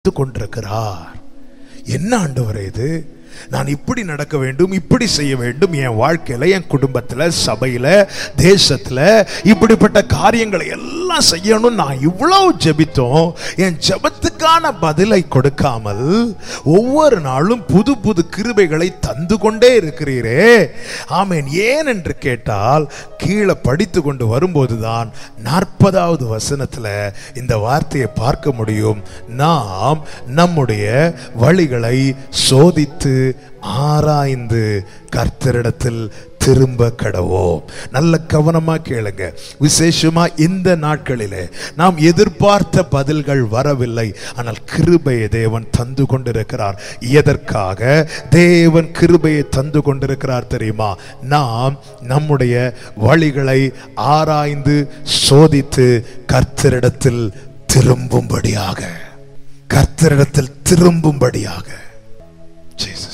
பார்த்து கொண்டிருக்கிறார் என்ன ஆண்டவரே இது நான் இப்படி நடக்க வேண்டும் இப்படி செய்ய வேண்டும் என் வாழ்க்கையில என் குடும்பத்துல சபையில தேசத்துல இப்படிப்பட்ட காரியங்களை எல்லாம் செய்யணும் நான் இவ்வளவு ஜெபித்தோம் என் ஜெபத்துக்கான பதிலை கொடுக்காமல் ஒவ்வொரு நாளும் புது புது கிருபைகளை தந்து கொண்டே இருக்கிறீரே ஆமேன் ஏன் என்று கேட்டால் கீழே படித்து கொண்டு வரும்போதுதான் நாற்பதாவது வசனத்துல இந்த வார்த்தையை பார்க்க முடியும் நாம் நம்முடைய வழிகளை சோதித்து ஆராய்ந்து கர்த்தரிடத்தில் திரும்ப கடவோம் நல்ல கவனமா கேளுங்க விசேஷமா இந்த நாட்களிலே நாம் எதிர்பார்த்த பதில்கள் வரவில்லை ஆனால் கிருபையை தேவன் தந்து கொண்டிருக்கிறார் எதற்காக தேவன் கிருபையை தந்து கொண்டிருக்கிறார் தெரியுமா நாம் நம்முடைய வழிகளை ஆராய்ந்து சோதித்து கர்த்தரிடத்தில் திரும்பும்படியாக கர்த்தரிடத்தில் திரும்பும்படியாக ஜீசஸ்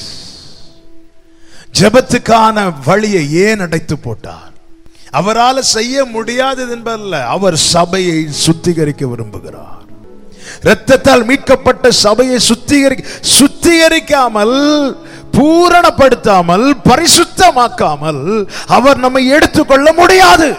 ஜெபத்துக்கான வழியை ஏன் அடைத்து போட்டார் அவரால் செய்ய முடியாதது என்பதல்ல அவர் சபையை சுத்திகரிக்க விரும்புகிறார் இரத்தத்தால் மீட்கப்பட்ட சபையை சுத்திகரி சுத்திகரிக்காமல் பூரணப்படுத்தாமல் பரிசுத்தமாக்காமல் அவர் நம்மை எடுத்துக்கொள்ள முடியாது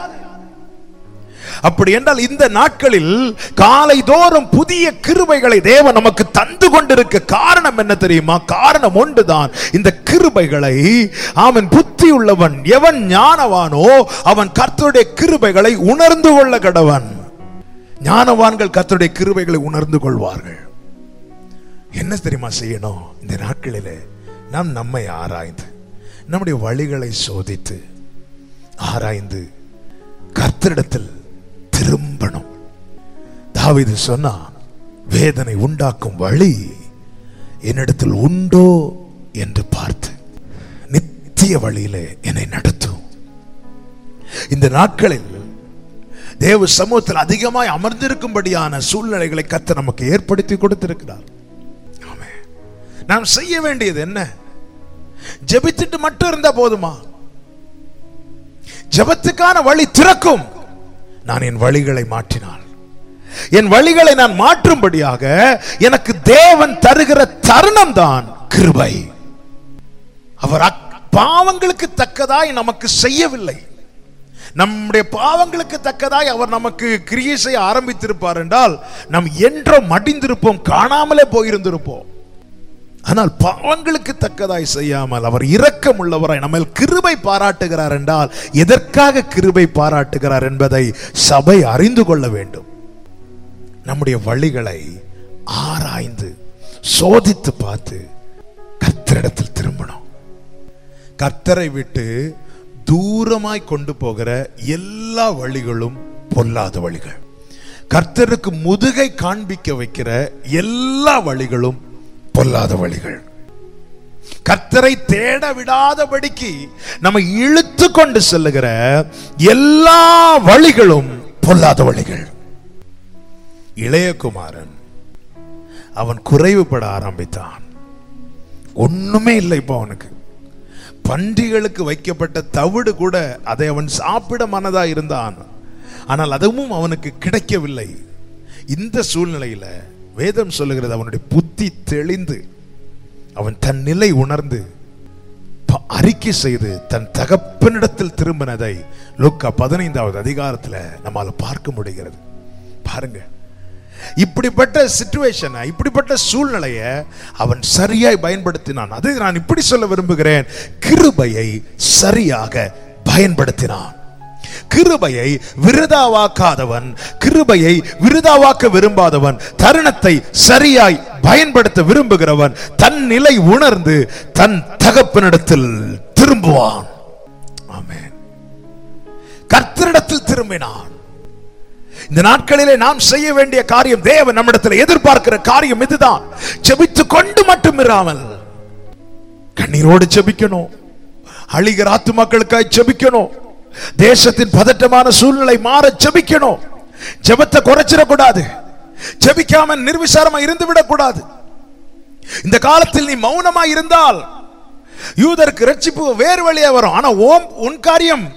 அப்படி என்றால் இந்த நாட்களில் காலை தோறும் புதிய கிருபைகளை தேவன் நமக்கு தந்து கொண்டிருக்க காரணம் என்ன தெரியுமா காரணம் ஒன்றுதான் இந்த கிருபைகளை அவன் புத்தி உள்ளவன் எவன் ஞானவானோ அவன் கர்த்தருடைய கிருபைகளை உணர்ந்து கொள்ள கடவன் ஞானவான்கள் கர்த்தருடைய கிருபைகளை உணர்ந்து கொள்வார்கள் என்ன தெரியுமா செய்யணும் இந்த நாட்களிலே நாம் நம்மை ஆராய்ந்து நம்முடைய வழிகளை சோதித்து ஆராய்ந்து கர்த்தரிடத்தில் திரும்பணும் தாவீது சொன்னா வேதனை உண்டாக்கும் வழி என்னிடத்தில் உண்டோ என்று பார்த்து நித்திய வழியிலே என்னை நடத்தும் இந்த நாட்களில் தேவ சமூகத்தில் அதிகமாய் அமர்ந்திருக்கும்படியான சூழ்நிலைகளை கத்த நமக்கு ஏற்படுத்தி கொடுத்திருக்கிறார் ஆமென். நாம் செய்ய வேண்டியது என்ன ஜெபித்துட்டு மட்டும் இருந்தா போதுமா ஜெபத்துக்கான வழி திறக்கும் நான் என் வழிகளை மாற்றினான் என் வழிகளை நான் மாற்றும்படியாக எனக்கு தேவன் தருகிற தருணம் தான் கிருபை அவர் அக்- பாவங்களுக்கு தக்கதாய் நமக்கு செய்யவில்லை நம்முடைய பாவங்களுக்கு தக்கதாய் அவர் நமக்கு கிரியை செய்ய ஆரம்பித்திருப்பார் என்றால் நாம் என்றோ மடிந்திருப்போம் காணாமலே போயிருந்திருப்போம் ஆனால் பாவங்களுக்கு தக்கதாய் செய்யாமல் அவர் இரக்கம் உள்ளவராய் நம்ம கிருபை பாராட்டுகிறார் என்றால் எதற்காக கிருபை பாராட்டுகிறார் என்பதை சபை அறிந்து கொள்ள வேண்டும் நம்முடைய வழிகளை ஆராய்ந்து சோதித்து பார்த்து கர்த்தரிடத்தில் திரும்பணும் கர்த்தரை விட்டு தூரமாய் கொண்டு போகிற எல்லா வழிகளும் பொல்லாத வழிகள் கர்த்தருக்கு முதுகை காண்பிக்க வைக்கிற எல்லா வழிகளும் பொல்லாத வழிகள் கர்த்தரை தேட விடாதபடிக்கு நம்ம இழுத்து கொண்டு செல்லுகிற எல்லா வழிகளும் பொல்லாத வழிகள் இளையகுமாரன் அவன் குறைவுபட ஆரம்பித்தான் ஒண்ணுமே இல்லை இப்போ அவனுக்கு பன்றிகளுக்கு வைக்கப்பட்ட தவிடு கூட அதை அவன் சாப்பிட மனதா இருந்தான் ஆனால் அதுவும் அவனுக்கு கிடைக்கவில்லை இந்த சூழ்நிலையில வேதம் சொல்லுகிறது அவனுடைய புத்தி தெளிந்து அவன் தன் நிலை உணர்ந்து ப- அறிக்கை செய்து தன் தகப்பனிடத்தில் திரும்பினதை லூக்கா பதினைந்தாவது அதிகாரத்துல நம்மால பார்க்க முடிகிறது பாருங்க இப்படிப்பட்ட சிச்சுவேஷனை இப்படிப்பட்ட சூழ்நிலையை அவன் சரியாய் பயன்படுத்தினான் அது நான் இப்படி சொல்ல விரும்புகிறேன் கிருபையை சரியாக பயன்படுத்தினான் கிருபையை விருதாவாக்காதவன் கிருபையை விருதாவாக்க விரும்பாதவன் தருணத்தை சரியாய் பயன்படுத்த விரும்புகிறவன் தன் நிலை உணர்ந்து தன் தகப்பனிடத்தில் திரும்புவான் ஆமென் கர்த்தரிடத்தில் திரும்பினான் இந்த நாட்களிலே நாம் செய்ய வேண்டிய காரியம் தேவன் நம்மிடத்தில் எதிர்பார்க்கிற காரியம் இதுதான் ஜெபித்து கொண்டு மட்டும் இராமல் கண்ணீரோடு ஜெபிக்கணும் அழிகிற ஆத்துமாக்களுக்காய் ஜெபிக்கணும் தேசத்தின் பதட்டமான சூழ்நிலை மாற ஜெபிக்கணும் ஜெபத்தை குறைச்சிடக்கூடாது ஜெபிக்காம நிர்விசாரமா இருந்து விடக்கூடாது இந்த காலத்தில் நீ மௌனமா இருந்தால் யூதருக்கு ரட்சிப்பு வேறு வழியா வரும் ஆனா ஓம் உன் காரியம்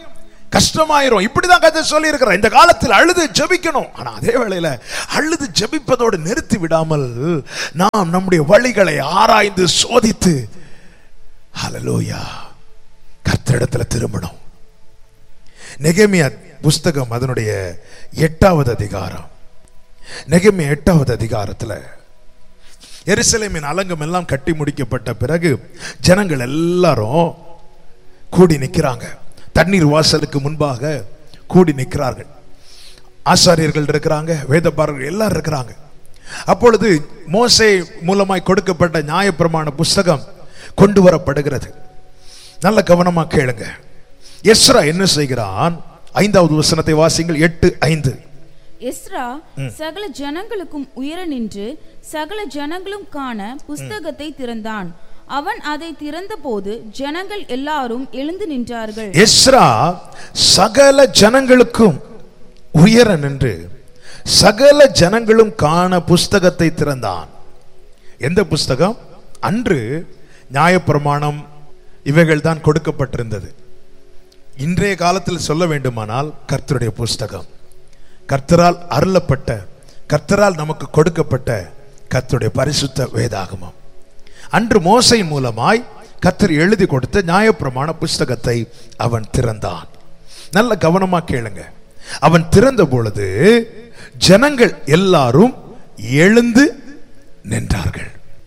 கஷ்டமாயிரும் இப்படிதான் கதை சொல்லி இருக்கிற இந்த காலத்தில் அழுது ஜெபிக்கணும் ஆனா அதே வேளையில அழுது ஜெபிப்பதோடு நிறுத்தி விடாமல் நாம் நம்முடைய வழிகளை ஆராய்ந்து சோதித்து ஹalleluya கர்த்தரிடத்துல திரும்பணும் நெகேமியா புஸ்தகம் அதனுடைய எட்டாவது அதிகாரம் நெகேமியா எட்டாவது அதிகாரத்துல எருசலேமின் அலங்கம் எல்லாம் கட்டி முடிக்கப்பட்ட பிறகு ஜனங்கள் எல்லாரும் கூடி நிற்கிறாங்க தண்ணீர் வாசலுக்கு முன்பாக கூடி நிற்கிறார்கள் ஆசாரியர்கள் இருக்கிறாங்க வேதபாரர்கள் எல்லாரும் இருக்கிறாங்க அப்பொழுது மோசே மூலமாய் கொடுக்கப்பட்ட நியாயப்பிரமாண புஸ்தகம் கொண்டு வரப்படுகிறது நல்ல கவனமா கேளுங்க எஸ்ரா என்ன செய்கிறான் ஐந்தாவது வசனத்தை வாசிங்கள் எட்டு ஐந்து எஸ்ரா சகல ஜனங்களுக்கும் உயர நின்று சகல ஜனங்களும் காண புஸ்தகத்தை திறந்தான் அவன் அதை திறந்தபோது ஜனங்கள் எல்லாரும் எழுந்து நின்றார்கள் எஸ்ரா சகல ஜனங்களுக்கும் உயர நின்று சகல ஜனங்களும் காண புஸ்தகத்தை திறந்தான் எந்த புஸ்தகம் அன்று நியாயப்பிரமாணம் இவைகள் தான் கொடுக்கப்பட்டிருந்தது இன்றைய காலத்தில் சொல்ல வேண்டுமானால் கர்த்தருடைய புஸ்தகம் கர்த்தரால் அருளப்பட்ட கர்த்தரால் நமக்கு கொடுக்கப்பட்ட கர்த்தருடைய பரிசுத்த வேதாகமம் அன்று மோசை மூலமாய் கர்த்தர் எழுதி கொடுத்த நியாயப்பிரமாண புஸ்தகத்தை அவன் திறந்தான் நல்ல கவனமா கேளுங்க அவன் திறந்த பொழுது ஜனங்கள் எல்லாரும் எழுந்து நின்றார்கள்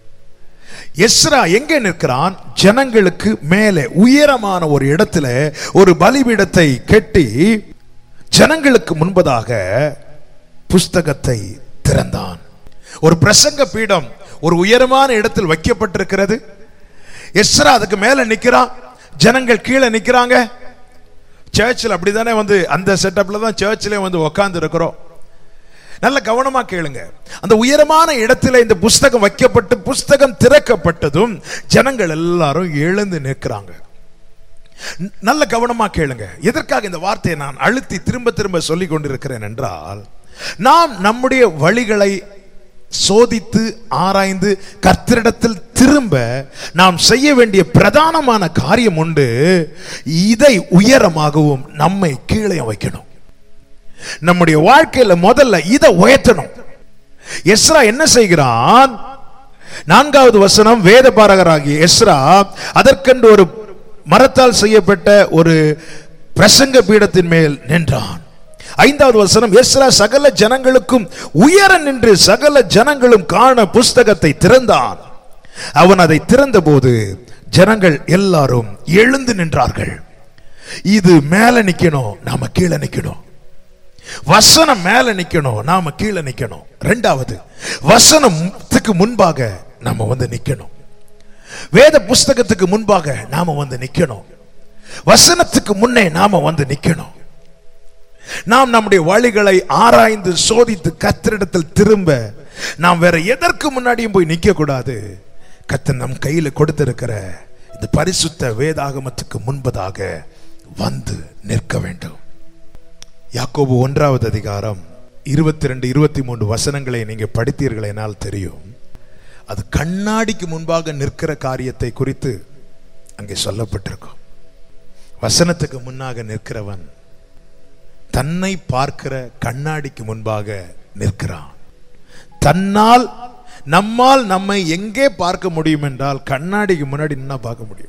எஸ்ரா எங்கே நிற்கிறான் ஜனங்களுக்கு மேலே உயரமான ஒரு இடத்துல ஒரு பலிபீடத்தை கட்டி ஜனங்களுக்கு முன்பதாக புஸ்தகத்தை திறந்தான் ஒரு பிரசங்க பீடம் ஒரு உயரமான இடத்தில் வைக்கப்பட்டிருக்கிறது எஸ்ரா அதுக்கு மேல நிக்கிறான் ஜனங்கள் கீழே நிக்கிறாங்க சர்ச்சில் அப்படிதானே வந்து அந்த செட்டப்ல தான் சர்ச்சிலே வந்து உக்காந்து இருக்கிறோம் நல்ல கவனமா கேளுங்க அந்த உயரமான இடத்துல இந்த புஸ்தகம் வைக்கப்பட்டு புஸ்தகம் திறக்கப்பட்டதும் ஜனங்கள் எல்லாரும் எழுந்து நிற்கிறாங்க ந- நல்ல கவனமா கேளுங்க எதற்காக இந்த வார்த்தையை நான் அழுத்தி திரும்ப திரும்ப சொல்லிக் கொண்டிருக்கிறேன் என்றால் நாம் நம்முடைய வழிகளை சோதித்து ஆராய்ந்து கர்த்தரிடத்தில் திரும்ப நாம் செய்ய வேண்டிய பிரதானமான காரியம் உண்டு இதை உயரமாகவும் நம்மை கீழே வைக்கணும் நம்முடைய வாழ்க்கையில முதல்ல இதை உயர்த்தணும் எஸ்ரா என்ன செய்கிறான் நான்காவது வசனம் வேத பாரகராகிய எஸ்ரா அதற்கென்று ஒரு மரத்தால் செய்யப்பட்ட ஒரு பிரசங்க பீடத்தின் மேல் நின்றான் ஐந்தாவது வசனம் எஸ்ரா சகல ஜனங்களுக்கும் உயர நின்று சகல ஜனங்களும் காண புஸ்தகத்தை திறந்தான் அவன் அதை திறந்தபோது ஜனங்கள் எல்லாரும் எழுந்து நின்றார்கள் இது மேல நிக்கணும் நாம கீழே நிக்கணும் வசனம் மேல நிக்கணும் நாம கீழே நிக்கணும் ரெண்டாவது வசனத்துக்கு முன்பாக நாம வந்து நிக்கணும் வேத புஸ்தகத்துக்கு முன்பாக நாம வந்து நிக்கணும் வசனத்துக்கு முன்னே நாம வந்து நிக்கணும் நாம் நம்முடைய வழிகளை ஆராய்ந்து சோதித்து கத்திரிடத்தில் திரும்ப நாம் வேற எதற்கு முன்னாடியும் போய் நிக்க கூடாது கத்தர் நம் கையில கொடுத்திருக்கிற இந்த பரிசுத்த வேதாகமத்துக்கு முன்பதாக வந்து நிற்க வேண்டும் யாக்கோபு ஒன்றாவது அதிகாரம் இருபத்தி ரெண்டு இருபத்தி மூன்று வசனங்களை நீங்க படித்தீர்களேனால் தெரியும் அது கண்ணாடிக்கு முன்பாக நிற்கிற காரியத்தை குறித்து அங்கே சொல்லப்பட்டிருக்கும் வசனத்துக்கு முன்னாக நிற்கிறவன் தன்னை பார்க்கிற கண்ணாடிக்கு முன்பாக நிற்கிறான் தன்னால் நம்மால் நம்மை எங்கே பார்க்க முடியும் என்றால் கண்ணாடிக்கு முன்னாடி நின்னா பார்க்க முடியும்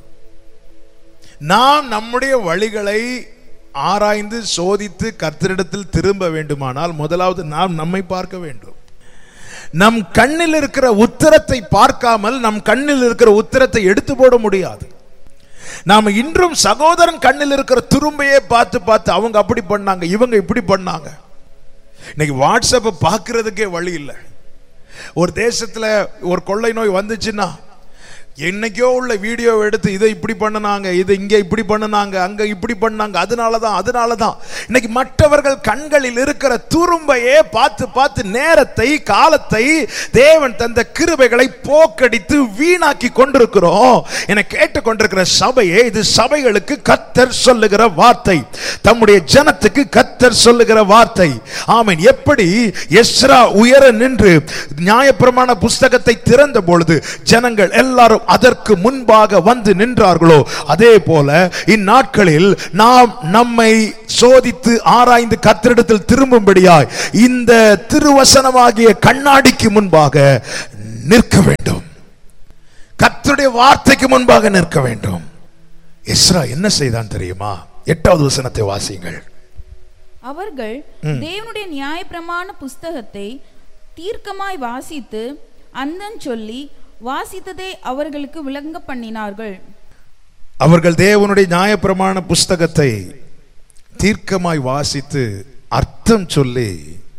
நாம் நம்முடைய வழிகளை ஆராய்ந்து சோதித்து கர்த்தரிடத்தில் திரும்ப வேண்டுமானால் முதலாவது நாம் நம்மை பார்க்க வேண்டும் நம் கண்ணில் இருக்கிற உத்தரத்தை பார்க்காமல் நம் கண்ணில் இருக்கிற உத்தரத்தை எடுத்து போட முடியாது நாம இன்றும் சகோதரன் கண்ணில் இருக்கிற துரும்பையே பார்த்து பார்த்து அவங்க அப்படி பண்ணாங்க இவங்க இப்படி பண்ணாங்க இன்னைக்கு வாட்ஸ்அப்பை பார்க்கறதுக்கே வழி இல்லை ஒரு தேசத்துல ஒரு கொள்ளை நோய் வந்துச்சுன்னா என்னைக்கோ உள்ள வீடியோ எடுத்து இதை இப்படி பண்ணுனாங்க இதை இங்க இப்படி பண்ணுனாங்க அங்க இப்படி பண்ணாங்க அதனால தான் அதனால தான் இன்னைக்கு மற்றவர்கள் கண்களில் இருக்கிற துரும்பையே பார்த்து பார்த்து நேரத்தை காலத்தை தேவன் தந்த கிருபைகளை போக்கடித்து வீணாக்கி கொண்டிருக்கிறோம் என கேட்டுக்கொண்டிருக்கிற சபையே இது சபைகளுக்கு கத்தர் சொல்லுகிற வார்த்தை தம்முடைய ஜனத்துக்கு கத்தர் சொல்லுகிற வார்த்தை ஆமென் எப்படி எஸ்ரா உயர நின்று நியாயப்பிரமாண புஸ்தகத்தை திறந்த பொழுது ஜனங்கள் எல்லாரும் அதற்கு முன்பாக வந்து நின்றார்களோ அதே போல இந்நாட்களில் நாம் நம்மை சோதித்து ஆராய்ந்து கத்திரிடத்தில் திரும்பும்படியாய் இந்த திருவசனமாகிய கண்ணாடிக்கு முன்பாக நிற்க வேண்டும் கர்த்தருடைய வார்த்தைக்கு முன்பாக நிற்க வேண்டும் எஸ்ரா என்ன செய்தான் தெரியுமா எட்டாவது வசனத்தை வாசியுங்கள் அவர்கள் தேவனுடைய நியாயப்பிரமாண புஸ்தகத்தை தீர்க்கமாய் வாசித்து அந்தன் சொல்லி வாசித்ததை அவர்களுக்கு விளங்க பண்ணினார்கள் அவர்கள் தேவனுடைய நியாயப்பிரமாண புஸ்தகத்தை தீர்க்கமாய் வாசித்து அர்த்தம் சொல்லி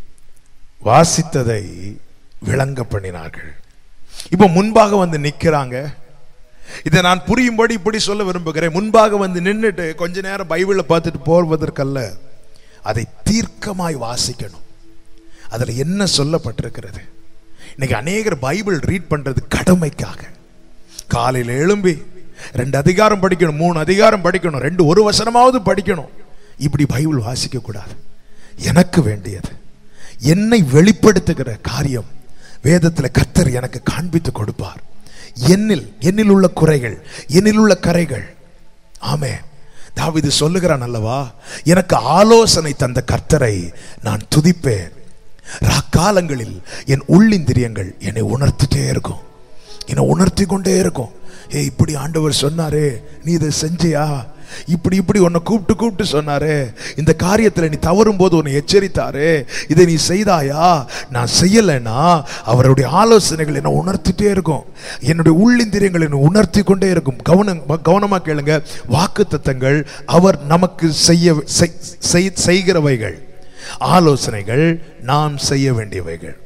வாசித்ததை விளங்க பண்ணினார்கள் இப்போ முன்பாக வந்து நிக்கிறாங்க இதை நான் புரியும்படி இப்படி சொல்ல விரும்புகிறேன் முன்பாக வந்து நின்னுட்டு கொஞ்ச நேரம் பைபிளை பார்த்துட்டு போவதற்கல்ல அதை தீர்க்கமாய் வாசிக்கணும் அதுல என்ன சொல்லப்பட்டிருக்கிறது இன்னைக்கு அநேகர் பைபிள் ரீட் பண்றது கடமைக்காக காலையில் எழும்பி ரெண்டு அதிகாரம் படிக்கணும் மூணு அதிகாரம் படிக்கணும் ரெண்டு ஒரு வசனமாவது படிக்கணும் இப்படி பைபிள் வாசிக்க கூடாது எனக்கு வேண்டியது என்னை வெளிப்படுத்துகிற காரியம் வேதத்தில் கர்த்தர் எனக்கு காண்பித்து கொடுப்பார் என்னில் என்னில் உள்ள குறைகள் என்னில் உள்ள கரைகள் ஆமே தாவிது சொல்லுகிறான் அல்லவா எனக்கு ஆலோசனை தந்த கர்த்தரை நான் துதிப்பேன் ராக்காலங்களில் என் உள்ளிந்திரியங்கள் என்னை உணர்த்திட்டே இருக்கும் என்னை உணர்த்தி கொண்டே இருக்கும் ஏ இப்படி ஆண்டவர் சொன்னாரே நீ இதை செஞ்சியா இப்படி இப்படி உன்னை கூப்பிட்டு கூப்பிட்டு சொன்னாரே இந்த காரியத்தில் நீ தவறும் போது உன்னை எச்சரித்தாரே இதை நீ செய்தாயா நான் செய்யலைன்னா அவருடைய ஆலோசனைகள் என்னை உணர்த்திட்டே இருக்கும் என்னுடைய உள்ளிந்திரியங்கள் என்னை உணர்த்தி கொண்டே இருக்கும் கவனம் கவனமாக கேளுங்க வாக்கு தத்தங்கள் அவர் நமக்கு செய்ய செய்- செய்- செய்கிறவைகள் ஆலோசனைகள் நாம் செய்ய வேண்டியவைகள்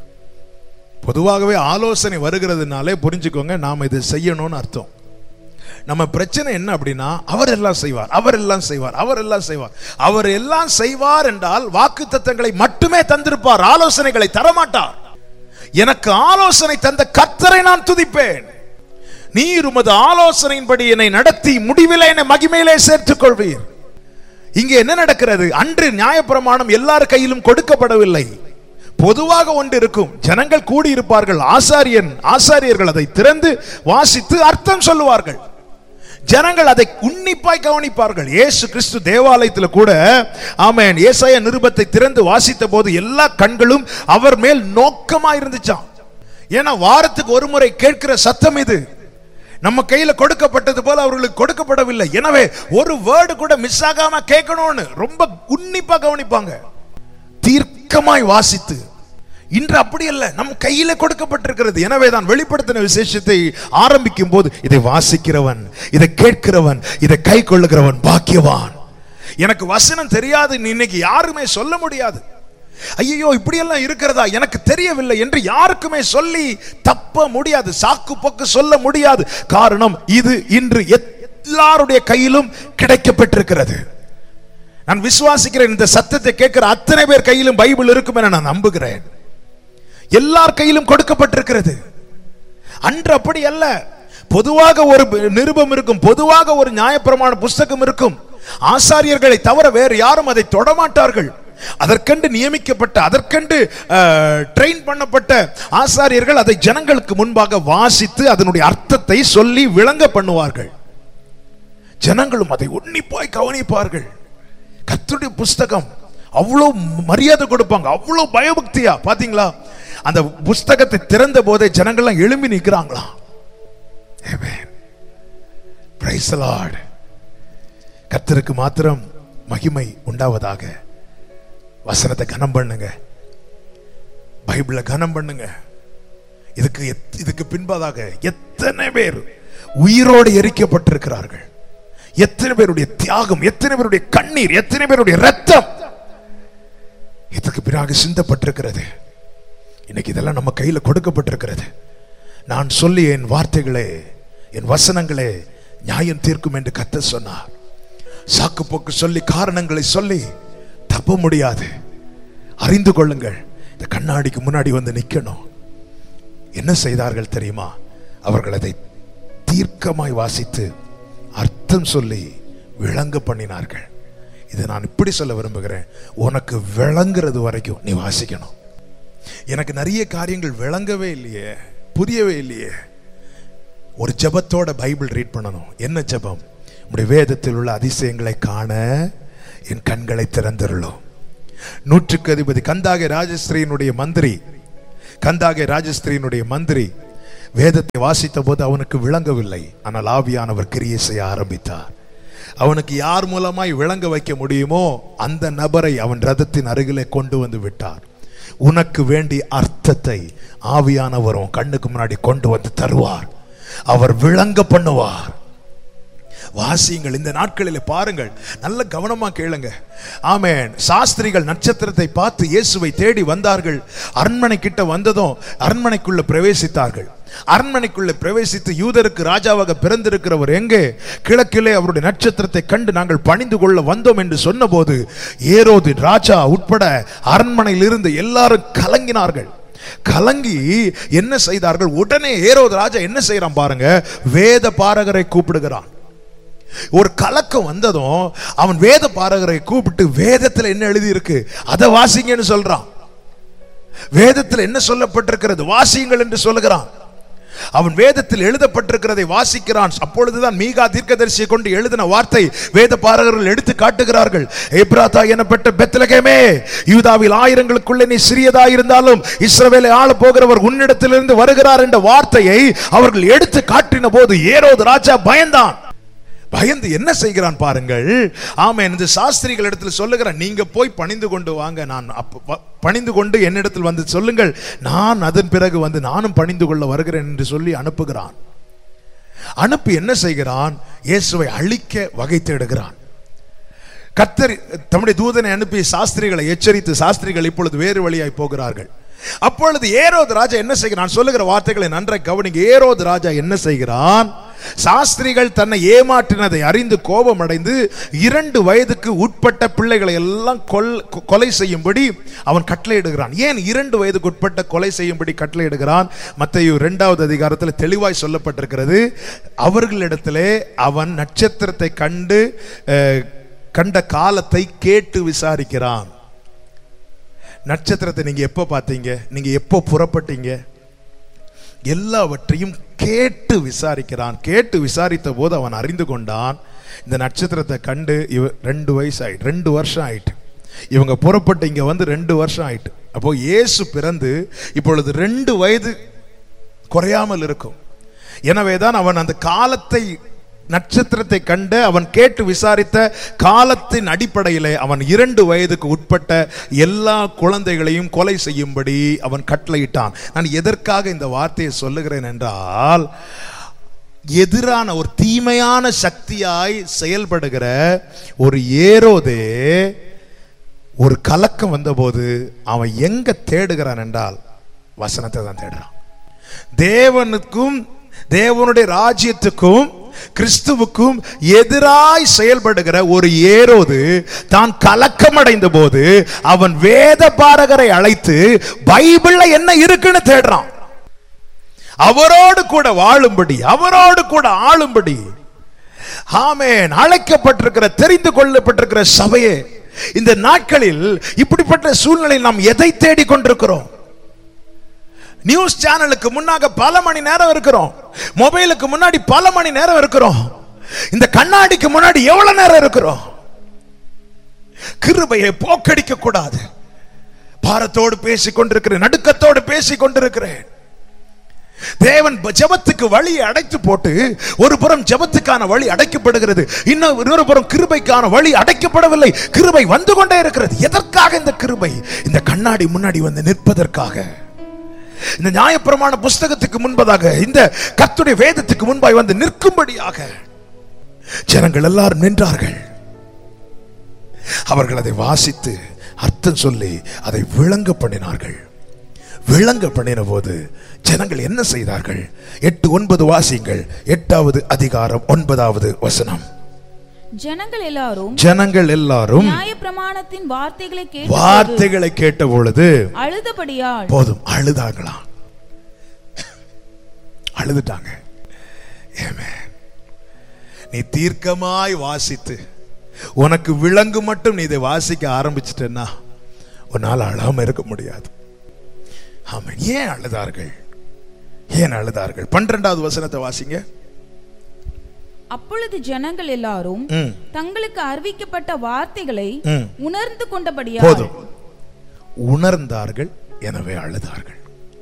பொதுவாகவே ஆலோசனை வருகிறதுனாலே புரிஞ்சுக்கோங்க நாம் இதை செய்யணும்னு அர்த்தம் நம்ம பிரச்சனை என்ன அப்படின்னா அவர் எல்லாம் செய்வார் அவர் எல்லாம் செய்வார் அவர் எல்லாம் செய்வார் அவர் எல்லாம் செய்வார் என்றால் வாக்கு தத்தங்களை மட்டுமே தந்திருப்பார் ஆலோசனைகளை தரமாட்டார் எனக்கு ஆலோசனை தந்த கர்த்தரை நான் துதிப்பேன் நீர் உமது ஆலோசனையின்படி என்னை நடத்தி முடிவிலே என்னை மகிமையிலே சேர்த்துக் கொள்வீர் இங்கே என்ன நடக்கிறது அன்று நியாயப்பிரமாணம் எல்லார் கையிலும் கொடுக்கப்படவில்லை பொதுவாக ஒன்று இருக்கும் ஜனங்கள் கூடியிருப்பார்கள் ஆசாரியன் ஆசாரியர்கள் அதை திறந்து வாசித்து அர்த்தம் சொல்லுவார்கள் ஜனங்கள் அதை உன்னிப்பாய் கவனிப்பார்கள் இயேசு கிறிஸ்து தேவாலயத்தில் கூட ஆமென் ஏசாய நிருபத்தை திறந்து வாசித்த போது எல்லா கண்களும் அவர் மேல் நோக்கமா இருந்துச்சாம் ஏன்னா வாரத்துக்கு ஒரு முறை கேட்கிற சத்தம் இது நம்ம கையில கொடுக்கப்பட்டது போல அவர்களுக்கு கொடுக்கப்படவில்லை எனவே ஒரு வேர்டு கூட மிஸ் ஆகாம கேட்கணும்னு ரொம்ப உன்னிப்பா கவனிப்பாங்க தீர்க்கமாய் வாசித்து இன்று அப்படி அல்ல நம் கையில கொடுக்கப்பட்டிருக்கிறது எனவே தான் வெளிப்படுத்தின விசேஷத்தை ஆரம்பிக்கும் போது இதை வாசிக்கிறவன் இதை கேட்கிறவன் இதை கை கொள்ளுகிறவன் பாக்கியவான் எனக்கு வசனம் தெரியாது இன்னைக்கு யாருமே சொல்ல முடியாது ஐயோ இப்படியெல்லாம் இருக்கிறதா எனக்கு தெரியவில்லை என்று யாருக்குமே சொல்லி தப்ப முடியாது சாக்கு போக்கு சொல்ல முடியாது காரணம் இது இன்று எல்லாருடைய கையிலும் கிடைக்கப்பட்டிருக்கிறது நான் விசுவாசிக்கிறேன் இந்த சத்தத்தை கேட்கிற அத்தனை பேர் கையிலும் பைபிள் இருக்கும் என நான் நம்புகிறேன் எல்லார் கையிலும் கொடுக்கப்பட்டிருக்கிறது அன்று அப்படி அல்ல பொதுவாக ஒரு நிருபம் இருக்கும் பொதுவாக ஒரு நியாயப்பிரமாண புஸ்தகம் இருக்கும் ஆசாரியர்களை தவிர வேறு யாரும் அதை தொடமாட்டார்கள் அதற்கென்று நியமிக்கப்பட்ட அதற்கென்று ட்ரெயின் பண்ணப்பட்ட ஆசாரியர்கள் அதை ஜனங்களுக்கு முன்பாக வாசித்து அதனுடைய அர்த்தத்தை சொல்லி விளங்க பண்ணுவார்கள் ஜனங்களும் அதை உன்னிப்பாய் கவனிப்பார்கள் கர்த்தருடைய புஸ்தகம் அவ்வளோ மரியாதை கொடுப்பாங்க அவ்வளோ பயபக்தியா பாத்தீங்களா அந்த புஸ்தகத்தை திறந்த போதே ஜனங்கள்லாம் எழும்பி நிற்கிறாங்களா கர்த்தருக்கு மாத்திரம் மகிமை உண்டாவதாக வசனத்தை கனம் பண்ணுங்க பைபிளை கனம் பண்ணுங்க இதுக்கு எத்- இதுக்கு பின்பதாக எத்தனை பேர் உயிரோடு எரிக்கப்பட்டிருக்கிறார்கள் எத்தனை பேருடைய தியாகம் எத்தனை பேருடைய கண்ணீர் எத்தனை பேருடைய ரத்தம் இதுக்கு பிறகு சிந்தப்பட்டிருக்கிறது இன்னைக்கு இதெல்லாம் நம்ம கையில கொடுக்கப்பட்டிருக்கிறது நான் சொல்லி என் வார்த்தைகளே என் வசனங்களே நியாயம் தீர்க்கும் என்று கத்த சொன்னார் சாக்கு போக்கு சொல்லி காரணங்களை சொல்லி தப்ப முடியாது அறிந்து கொள்ளுங்கள் இந்த கண்ணாடிக்கு முன்னாடி வந்து நிக்கணும் என்ன செய்தார்கள் தெரியுமா அவர்கள் அதை தீர்க்கமாய் வாசித்து அர்த்தம் சொல்லி விளங்க பண்ணினார்கள் இதை நான் இப்படி சொல்ல விரும்புகிறேன் உனக்கு விளங்குறது வரைக்கும் நீ வாசிக்கணும் எனக்கு நிறைய காரியங்கள் விளங்கவே இல்லையே புரியவே இல்லையே ஒரு ஜெபத்தோட பைபிள் ரீட் பண்ணணும் என்ன ஜெபம் உடைய வேதத்தில் உள்ள அதிசயங்களை காண என் கண்களை திறந்திருளும் நூற்றுக்கு அதிபதி கந்தாகை ராஜஸ்திரியினுடைய மந்திரி கந்தாகை ராஜஸ்திரியினுடைய மந்திரி வேதத்தை வாசித்த போது அவனுக்கு விளங்கவில்லை ஆனால் ஆவியானவர் கிரியை செய்ய ஆரம்பித்தார் அவனுக்கு யார் மூலமாய் விளங்க வைக்க முடியுமோ அந்த நபரை அவன் ரதத்தின் அருகிலே கொண்டு வந்து விட்டார் உனக்கு வேண்டிய அர்த்தத்தை ஆவியானவரும் கண்ணுக்கு முன்னாடி கொண்டு வந்து தருவார் அவர் விளங்க பண்ணுவார் வாசியுங்கள் இந்த நாட்களில் பாருங்கள் நல்ல கவனமா கேளுங்க ஆமென் சாஸ்திரிகள் நட்சத்திரத்தை பார்த்து இயேசுவை தேடி வந்தார்கள் அரண்மனை கிட்ட வந்ததும் அரண்மனைக்குள்ள பிரவேசித்தார்கள் அரண்மனைக்குள்ள பிரவேசித்து யூதருக்கு ராஜாவாக பிறந்திருக்கிறவர் எங்கே கிழக்கிலே அவருடைய நட்சத்திரத்தை கண்டு நாங்கள் பணிந்து கொள்ள வந்தோம் என்று சொன்னபோது ஏரோது ராஜா உட்பட அரண்மனையில் இருந்து எல்லாரும் கலங்கினார்கள் கலங்கி என்ன செய்தார்கள் உடனே ஏரோது ராஜா என்ன செய்யறான் பாருங்க வேத பாரகரை கூப்பிடுகிறான் ஒரு கலக்கம் வந்ததும் அவன் வேத பாரகரை கூப்பிட்டு வேதத்துல என்ன எழுதி இருக்கு அதை வாசிங்கன்னு சொல்றான் வேதத்தில் என்ன சொல்லப்பட்டிருக்கிறது வாசியுங்கள் என்று சொல்லுகிறான் அவன் வேதத்தில் எழுதப்பட்டிருக்கிறதை வாசிக்கிறான் அப்பொழுதுதான் மீகா தீர்க்கதரிசியை கொண்டு எழுதின வார்த்தை வேத பாரகர்கள் எடுத்து காட்டுகிறார்கள் எப்ராத்தா எனப்பட்ட பெத்லகேமே யூதாவில் ஆயிரங்களுக்குள்ளே நீ சிறியதா இருந்தாலும் இஸ்ரவேலை ஆள போகிறவர் உன்னிடத்திலிருந்து வருகிறார் என்ற வார்த்தையை அவர்கள் எடுத்து காட்டின போது ஏரோது ராஜா பயந்தான் பயந்து என்ன செய்கிறான் பாருங்கள் ஆமா இந்த சாஸ்திரிகள் இடத்துல சொல்லுகிறான் நீங்க போய் பணிந்து கொண்டு வாங்க நான் அப்ப- ப- பணிந்து கொண்டு என்னிடத்தில் வந்து சொல்லுங்கள் நான் அதன் பிறகு வந்து நானும் பணிந்து கொள்ள வருகிறேன் என்று சொல்லி அனுப்புகிறான் அனுப்பி என்ன செய்கிறான் இயேசுவை அழிக்க வகை தேடுகிறான் கத்தர் தம்முடைய தூதனை அனுப்பி சாஸ்திரிகளை எச்சரித்து சாஸ்திரிகள் இப்பொழுது வேறு வழியாய் போகிறார்கள் அப்பொழுது ஏரோது ராஜா என்ன செய்கிறான் சொல்லுகிற வார்த்தைகளை நன்றாய் கவனிங்க ஏரோது ராஜா என்ன செய்கிறான் சாஸ்திரிகள் தன்னை ஏமாற்றினதை அறிந்து கோபம் அடைந்து இரண்டு வயதுக்கு உட்பட்ட பிள்ளைகளை எல்லாம் கொல் கொ- கொலை செய்யும்படி அவன் கட்டளையிடுகிறான் ஏன் இரண்டு வயதுக்கு உட்பட்ட கொலை செய்யும்படி கட்டளையிடுகிறான் மத்தேயு இரண்டாவது அதிகாரத்தில் தெளிவாய் சொல்லப்பட்டிருக்கிறது அவர்களிடத்திலே அவன் நட்சத்திரத்தை கண்டு அஹ், கண்ட காலத்தை கேட்டு விசாரிக்கிறான் நட்சத்திரத்தை நீங்க எப்போ பார்த்தீங்க நீங்க எப்போ புறப்பட்டீங்க எல்லாவற்றையும் கேட்டு விசாரிக்கிறான் கேட்டு விசாரித்த போது அவன் அறிந்து கொண்டான் இந்த நட்சத்திரத்தை கண்டு இவ ரெண்டு வயசு ஆயிட்டு ரெண்டு வருஷம் ஆயிட்டு இவங்க புறப்பட்டு இங்க வந்து ரெண்டு வருஷம் ஆயிட்டு அப்போ இயேசு பிறந்து இப்பொழுது ரெண்டு வயது குறையாமல் இருக்கும் எனவேதான் அவன் அந்த காலத்தை நட்சத்திரத்தை கண்டு அவன் கேட்டு விசாரித்த காலத்தின் அடிப்படையிலே அவன் இரண்டு வயதுக்கு உட்பட்ட எல்லா குழந்தைகளையும் கொலை செய்யும்படி அவன் கட்டளையிட்டான் நான் எதற்காக இந்த வார்த்தையை சொல்லுகிறேன் என்றால் எதிரான ஒரு தீமையான சக்தியாய் செயல்படுகிற ஒரு ஏரோதே ஒரு கலக்கம் வந்தபோது அவன் எங்க தேடுகிறான் என்றால் வசனத்தை தான் தேடுறான் தேவனுக்கும் தேவனுடைய ராஜ்யத்துக்கும் கிறிஸ்துவுக்கும் எதிராய் செயல்படுகிற ஒரு ஏரோது தான் கலக்கமடைந்த போது அவன் வேத பாரகரை அழைத்து பைபிள்ல என்ன இருக்குன்னு தேடுறான் அவரோடு கூட வாழும்படி அவரோடு கூட ஆளும்படி ஆமென் அழைக்கப்பட்டிருக்கிற தெரிந்து கொள்ளப்பட்டிருக்கிற சபையே இந்த நாட்களில் இப்படிப்பட்ட சூழ்நிலையில் நாம் எதை தேடிக் கொண்டிருக்கிறோம் நியூஸ் சேனலுக்கு முன்னாக பல மணி நேரம் இருக்கிறோம் மொபைலுக்கு முன்னாடி பல மணி நேரம் இருக்கிறோம் இந்த கண்ணாடிக்கு முன்னாடி எவ்வளவு நேரம் இருக்கிறோம் கிருபையை போக்கடிக்க கூடாது பாரத்தோடு பேசிக் கொண்டிருக்கிறேன் நடுக்கத்தோடு பேசிக் கொண்டிருக்கிறேன் தேவன் ப- ஜெபத்துக்கு வழியை அடைத்து போட்டு ஒரு புறம் ஜெபத்துக்கான வழி அடைக்கப்படுகிறது இன்னும் இன்னொரு புறம் கிருபைக்கான வழி அடைக்கப்படவில்லை கிருபை வந்து கொண்டே இருக்கிறது எதற்காக இந்த கிருபை இந்த கண்ணாடி முன்னாடி வந்து நிற்பதற்காக இந்த நியாயப்பிரமாண புஸ்தகத்துக்கு முன்பதாக இந்த கர்த்தருடைய வேதத்துக்கு முன்பாய் வந்து நிற்கும்படியாக ஜனங்கள் எல்லாரும் நின்றார்கள் அவர்கள் அதை வாசித்து அர்த்தம் சொல்லி அதை விளங்க பண்ணினார்கள் விளங்க பண்ணின போது ஜனங்கள் என்ன செய்தார்கள் எட்டு ஒன்பது வாசியங்கள் எட்டாவது அதிகாரம் ஒன்பதாவது வசனம் ஜனங்கள் எல்லாரும் ஜனங்கள் எல்லாரும் நியாயப்பிரமாணத்தின் வார்த்தைகளை கேட்டு வார்த்தைகளை கேட்ட பொழுது அழுதபடியால் போதும் அழுதாங்களாம் அழுதுட்டாங்க Amen. நீ தீர்க்கமாய் வாசித்து உனக்கு விலங்கு மட்டும் நீ இதை வாசிக்க ஆரம்பிச்சிட்டேன்னா உன்னால் அழாம இருக்க முடியாது ஆமென் ஏன் அழுதார்கள் ஏன் அழுதார்கள் பன்னிரெண்டாவது வசனத்தை வாசிங்க அப்பொழுது ஜனங்கள் எல்லாரும் ம், தங்களுக்கு அறிவிக்கப்பட்ட வார்த்தைகளை ம். உணர்ந்து கொண்டபடியால் போதும் உணர்ந்தார்கள் எனவே அழுதார்கள்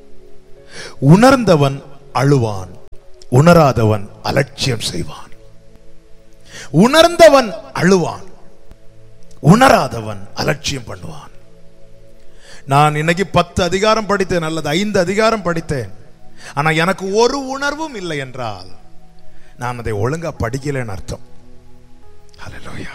உணர்ந்தவன் அழுவான் உணராதவன் அலட்சியம் செய்வான் உணர்ந்தவன் அழுவான் உணராதவன் அலட்சியம் பண்ணுவான் நான் இன்னைக்கு பத்து அதிகாரம் படித்தேன் அல்லது ஐந்து அதிகாரம் படித்தேன் ஆனா எனக்கு ஒரு உணர்வும் இல்லை என்றால் நான் அதை ஒழுங்கா படிக்கலைன்னு அர்த்தம் ஹalleluya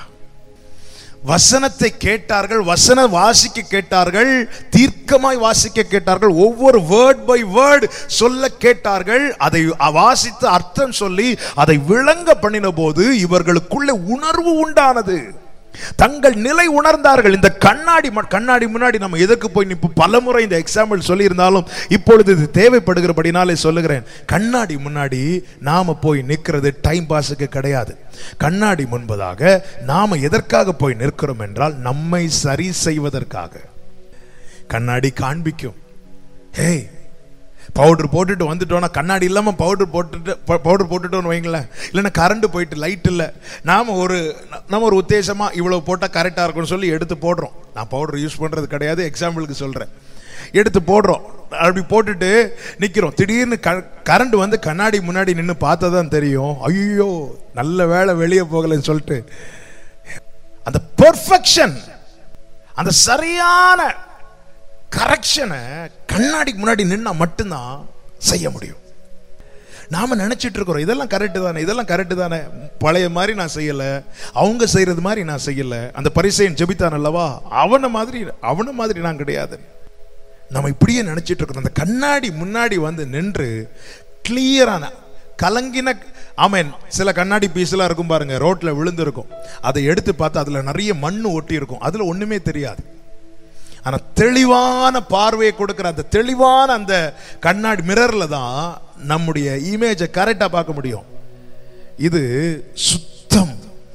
வசனத்தை கேட்டார்கள் வசன வாசிக்க கேட்டார்கள் தீர்க்கமாய் வாசிக்க கேட்டார்கள் ஒவ்வொரு வேர்ட் பை வேர்ட் சொல்ல கேட்டார்கள் அதை வாசித்து அர்த்தம் சொல்லி அதை விளங்க பண்ணின போது இவர்களுக்குள்ளே உணர்வு உண்டானது தங்கள் நிலை உணர்ந்தார்கள் இந்த கண்ணாடி ம- கண்ணாடி முன்னாடி நம்ம எதற்கு போய் நிற்போம் பலமுறை இந்த எக்ஸாம்பிள் சொல்லியிருந்தாலும் இப்பொழுது இது தேவைப்படுகிறபடினாலே சொல்லுகிறேன் கண்ணாடி முன்னாடி நாம போய் நிற்கிறது டைம் பாஸுக்கு கிடையாது கண்ணாடி முன்பதாக நாம எதற்காக போய் நிற்கிறோம் என்றால் நம்மை சரி செய்வதற்காக கண்ணாடி காண்பிக்கும் ஹேய் பவுடர் போட்டுட்டு வந்துட்டோம்னா கண்ணாடி இல்லாம பவுடர் போட்டுட்டு பவுடர் போட்டுட்டோம்னு வைங்களேன் இல்லைன்னா கரண்ட் போயிட்டு லைட் இல்லை நாம ஒரு நம்ம ஒரு உத்தேசமா இவ்வளவு போட்டா கரெக்டா இருக்கும்னு சொல்லி எடுத்து போடுறோம் நான் பவுடர் யூஸ் பண்றது கிடையாது எக்ஸாம்பிளுக்கு சொல்றேன் எடுத்து போடுறோம் அப்படி போட்டுட்டு நிக்கிறோம் திடீர்னு கரண்ட் வந்து கண்ணாடி முன்னாடி நின்று பார்த்தா தான் தெரியும் ஐயோ நல்ல வேலை வெளியே போகலைன்னு சொல்லிட்டு அந்த பெர்ஃபெக்ஷன் அந்த சரியான கரெக்ஷனை கண்ணாடிக்கு முன்னாடி நின்னா மட்டும்தான் செய்ய முடியும் நாம நினைச்சிட்டு இருக்கிறோம் இதெல்லாம் கரெக்டு தானே இதெல்லாம் கரெக்டு தானே பழைய மாதிரி நான் செய்யல அவங்க செய்யறது மாதிரி நான் செய்யல அந்த பரிசையன் ஜெபித்தான் அல்லவா அவன மாதிரி அவன மாதிரி நான் கிடையாது நம்ம இப்படியே நினைச்சிட்டு இருக்கிறோம் அந்த கண்ணாடி முன்னாடி வந்து நின்று கிளியரான கலங்கின ஆமேன் சில கண்ணாடி பீஸ்லாம் இருக்கும் பாருங்க ரோட்ல விழுந்து இருக்கும் அதை எடுத்து பார்த்தா அதுல நிறைய மண்ணு ஒட்டி இருக்கும் அதுல ஒண்ணுமே தெரியாது ஆனா தெளிவான பார்வையை கொடுக்கிற அந்த தெளிவான அந்த கண்ணாடி மிரர்ல தான் நம்முடைய இமேஜை கரெக்டா பார்க்க முடியும் இது சுத்தம்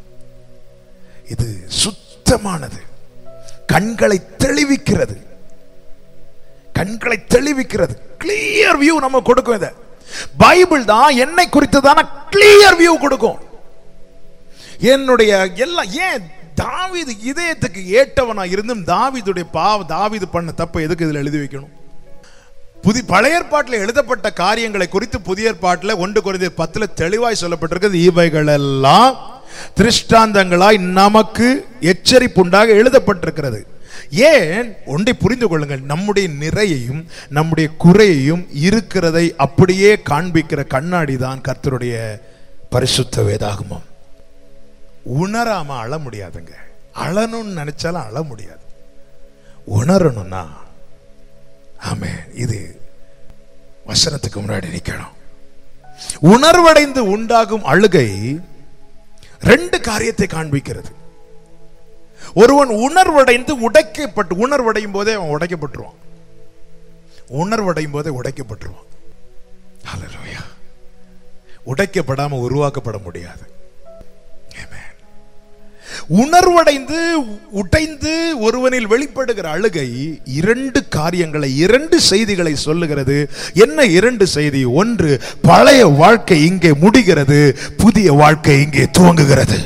இது சுத்தமானது கண்களை தெளிவிக்கிறது கண்களை தெளிவிக்கிறது கிளியர் வியூ நம்ம கொடுக்கும் இதை பைபிள் தான் என்னை குறித்ததான கிளியர் வியூ கொடுக்கும் என்னுடைய எல்லாம் ஏன் தாவீது இதயத்துக்கு ஏற்றவனா இருந்தும் தாவீதுடைய பாவ தாவீது பண்ண தப்பை எதுக்கு இதுல எழுதி வைக்கணும் புதி பழைய ஏற்பாட்டில் எழுதப்பட்ட காரியங்களை குறித்து புதிய ஏற்பாட்டில் ஒன்று குறைந்த பத்துல தெளிவாய் சொல்லப்பட்டிருக்கிறது இவைகள் எல்லாம் திருஷ்டாந்தங்களாய் நமக்கு எச்சரிப்புண்டாக எழுதப்பட்டிருக்கிறது ஏன் ஒன்றை புரிந்து கொள்ளுங்கள் நம்முடைய நிறையையும் நம்முடைய குறையையும் இருக்கிறதை அப்படியே காண்பிக்கிற கண்ணாடி தான் கர்த்தருடைய பரிசுத்த வேதாகமம் உணராம அழ முடியாதுங்க அழணும்னு நினைச்சாலும் அழ முடியாது உணரணும்னா ஆமே இது வசனத்துக்கு முன்னாடி நிக்கணும் உணர்வடைந்து உண்டாகும் அழுகை ரெண்டு காரியத்தை காண்பிக்கிறது ஒருவன் உணர்வடைந்து உடைக்கப்பட்டு உணர்வடையும் போதே அவன் உடைக்கப்பட்டுருவான் உணர்வடையும் போதே உடைக்கப்பட்டுருவான் ஹalleluya உடைக்கப்படாம உருவாக்கப்பட முடியாது Amen. உணர்வடைந்து உடைந்து ஒருவனில் வெளிப்படுகிற அழுகை இரண்டு காரியங்களை இரண்டு செய்திகளை சொல்லுகிறது என்ன இரண்டு செய்தி ஒன்று பழைய வாழ்க்கை இங்கே முடிகிறது புதிய வாழ்க்கை இங்கே துவங்குகிறது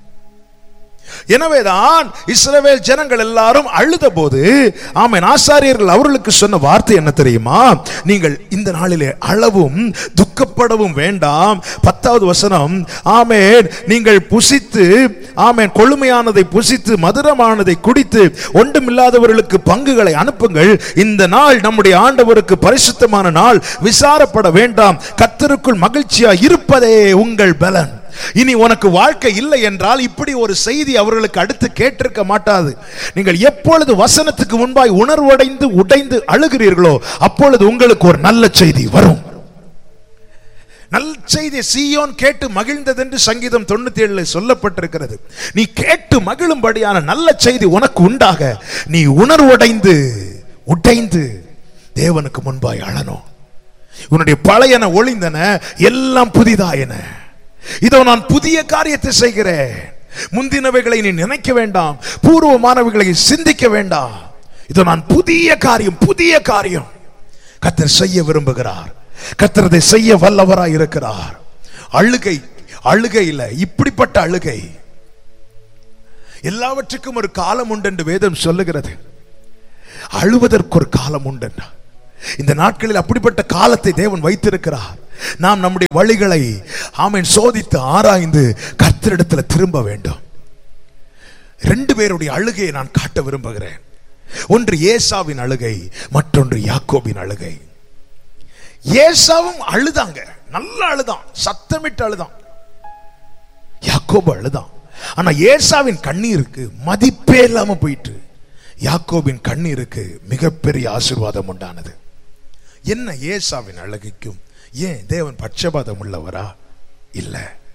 எனவேதான் இஸ்ரவேல் ஜனங்கள் எல்லாரும் அழுத போது ஆமென் ஆசாரியர்கள் அவர்களுக்கு சொன்ன வார்த்தை என்ன தெரியுமா நீங்கள் இந்த நாளிலே அளவும் துக்கப்படவும் வேண்டாம் பத்தாவது வசனம் ஆமென் நீங்கள் புசித்து ஆமென் கொழுமையானதை புசித்து மதுரமானதை குடித்து ஒன்றுமில்லாதவர்களுக்கு பங்குகளை அனுப்புங்கள் இந்த நாள் நம்முடைய ஆண்டவருக்கு பரிசுத்தமான நாள் விசாரப்பட வேண்டாம் கத்தருக்குள் மகிழ்ச்சியா இருப்பதே உங்கள் பலன் இனி உனக்கு வாழ்க்கை இல்லை என்றால் இப்படி ஒரு செய்தி அவர்களுக்கு அடுத்து கேட்டிருக்க மாட்டாது நீங்கள் எப்பொழுது வசனத்துக்கு முன்பாய் உணர்வடைந்து உடைந்து அழுகிறீர்களோ அப்பொழுது உங்களுக்கு ஒரு நல்ல செய்தி வரும் நல்ல செய்தி சீயோன் கேட்டு மகிழ்ந்தது என்று சங்கீதம் தொண்ணூத்தி ஏழுல சொல்லப்பட்டிருக்கிறது நீ கேட்டு மகிழும்படியான நல்ல செய்தி உனக்கு உண்டாக நீ உணர்வடைந்து உடைந்து தேவனுக்கு முன்பாய் அழணும் உன்னுடைய பழையன ஒளிந்தன எல்லாம் புதிதாயன இதோ நான் புதிய காரியத்தை செய்கிறேன் முந்தினவைகளை நீ நினைக்க வேண்டாம் பூர்வமானவைகளை சிந்திக்க வேண்டாம் இதோ நான் புதிய காரியம் புதிய காரியம் கத்தர் செய்ய விரும்புகிறார் கர்த்தர் அதை செய்ய வல்லவராய் இருக்கிறார் அழுகை அழுகை இல்ல இப்படிப்பட்ட அழுகை எல்லாவற்றுக்கும் ஒரு காலம் உண்டு என்று வேதம் சொல்லுகிறது அழுவதற்கு ஒரு காலம் உண்டு இந்த நாட்களில் அப்படிப்பட்ட காலத்தை தேவன் வைத்திருக்கிறார் நாம் நம்முடைய வழிகளை ஆமீன் சோதித்து ஆராய்ந்து கர்த்தரிடத்துல திரும்ப வேண்டும் ரெண்டு பேருடைய அழுகையை நான் காட்ட விரும்புகிறேன் ஒன்று ஏசாவின் அழுகை மற்றொன்று யாக்கோபின் அழுகை ஏசாவும் அழுதாங்க நல்லா அழுதான் சத்தமிட்டு அழுதான் யாக்கோபு அழுதான் ஆனா ஏசாவின் கண்ணீருக்கு மதிப்பே இல்லாம போயிட்டு யாக்கோபின் கண்ணீருக்கு மிகப்பெரிய ஆசீர்வாதம் உண்டானது என்ன ஏசாவின் அழகைக்கும் ஏன் தேவன் பட்சபாதம் உள்ளவரா இல்ல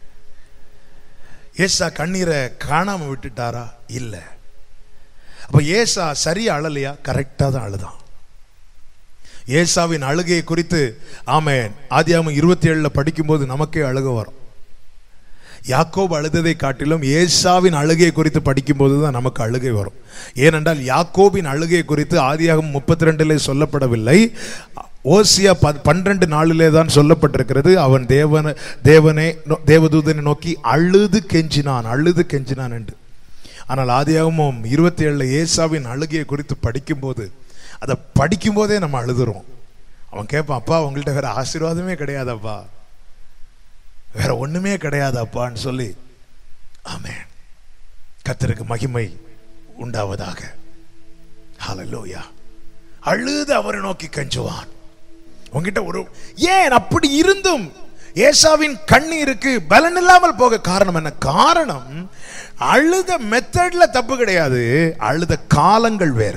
ஏசா கண்ணீரை காணாம விட்டுட்டாரா இல்ல அப்ப ஏசா சரியா அழலையா கரெக்டா தான் அழுதான் ஏசாவின் அழுகையை குறித்து ஆமென் ஆதியாமம் இருபத்தி ஏழுல படிக்கும்போது நமக்கே அழுக வரும் யாக்கோப் அழுததை காட்டிலும் ஏசாவின் அழுகையை குறித்து படிக்கும்போது தான் நமக்கு அழுகை வரும் ஏனென்றால் யாக்கோபின் அழுகை குறித்து ஆதியாகம் முப்பத்தி ரெண்டிலே சொல்லப்படவில்லை ஓசியா ப பன்னிரண்டு நாளிலே தான் சொல்லப்பட்டிருக்கிறது அவன் தேவன தேவனே நோ- தேவதூதனை நோக்கி அழுது கெஞ்சினான் அழுது கெஞ்சினான் என்று ஆனால் ஆதியாகமும் இருபத்தி ஏழுல ஏசாவின் அழுகையை குறித்து படிக்கும்போது அதை படிக்கும்போதே நம்ம அழுதுறோம் அவன் கேட்பான் அப்பா உங்கள்கிட்ட வேற ஆசீர்வாதமே கிடையாதப்பா வேற ஒண்ணுமே கிடையாதப்பான்னு சொல்லி ஆமென் கர்த்தருக்கு மகிமை உண்டாவதாக ஹalleluya அழுது அவரை நோக்கி கெஞ்சுவான் உங்ககிட்ட ஒரு ஏன் அப்படி இருந்தும் ஏசாவின் கண்ணீருக்கு பலன் இல்லாமல் போக காரணம் என்ன காரணம் அழுத மெத்தட்ல தப்பு கிடையாது அழுத காலங்கள் வேற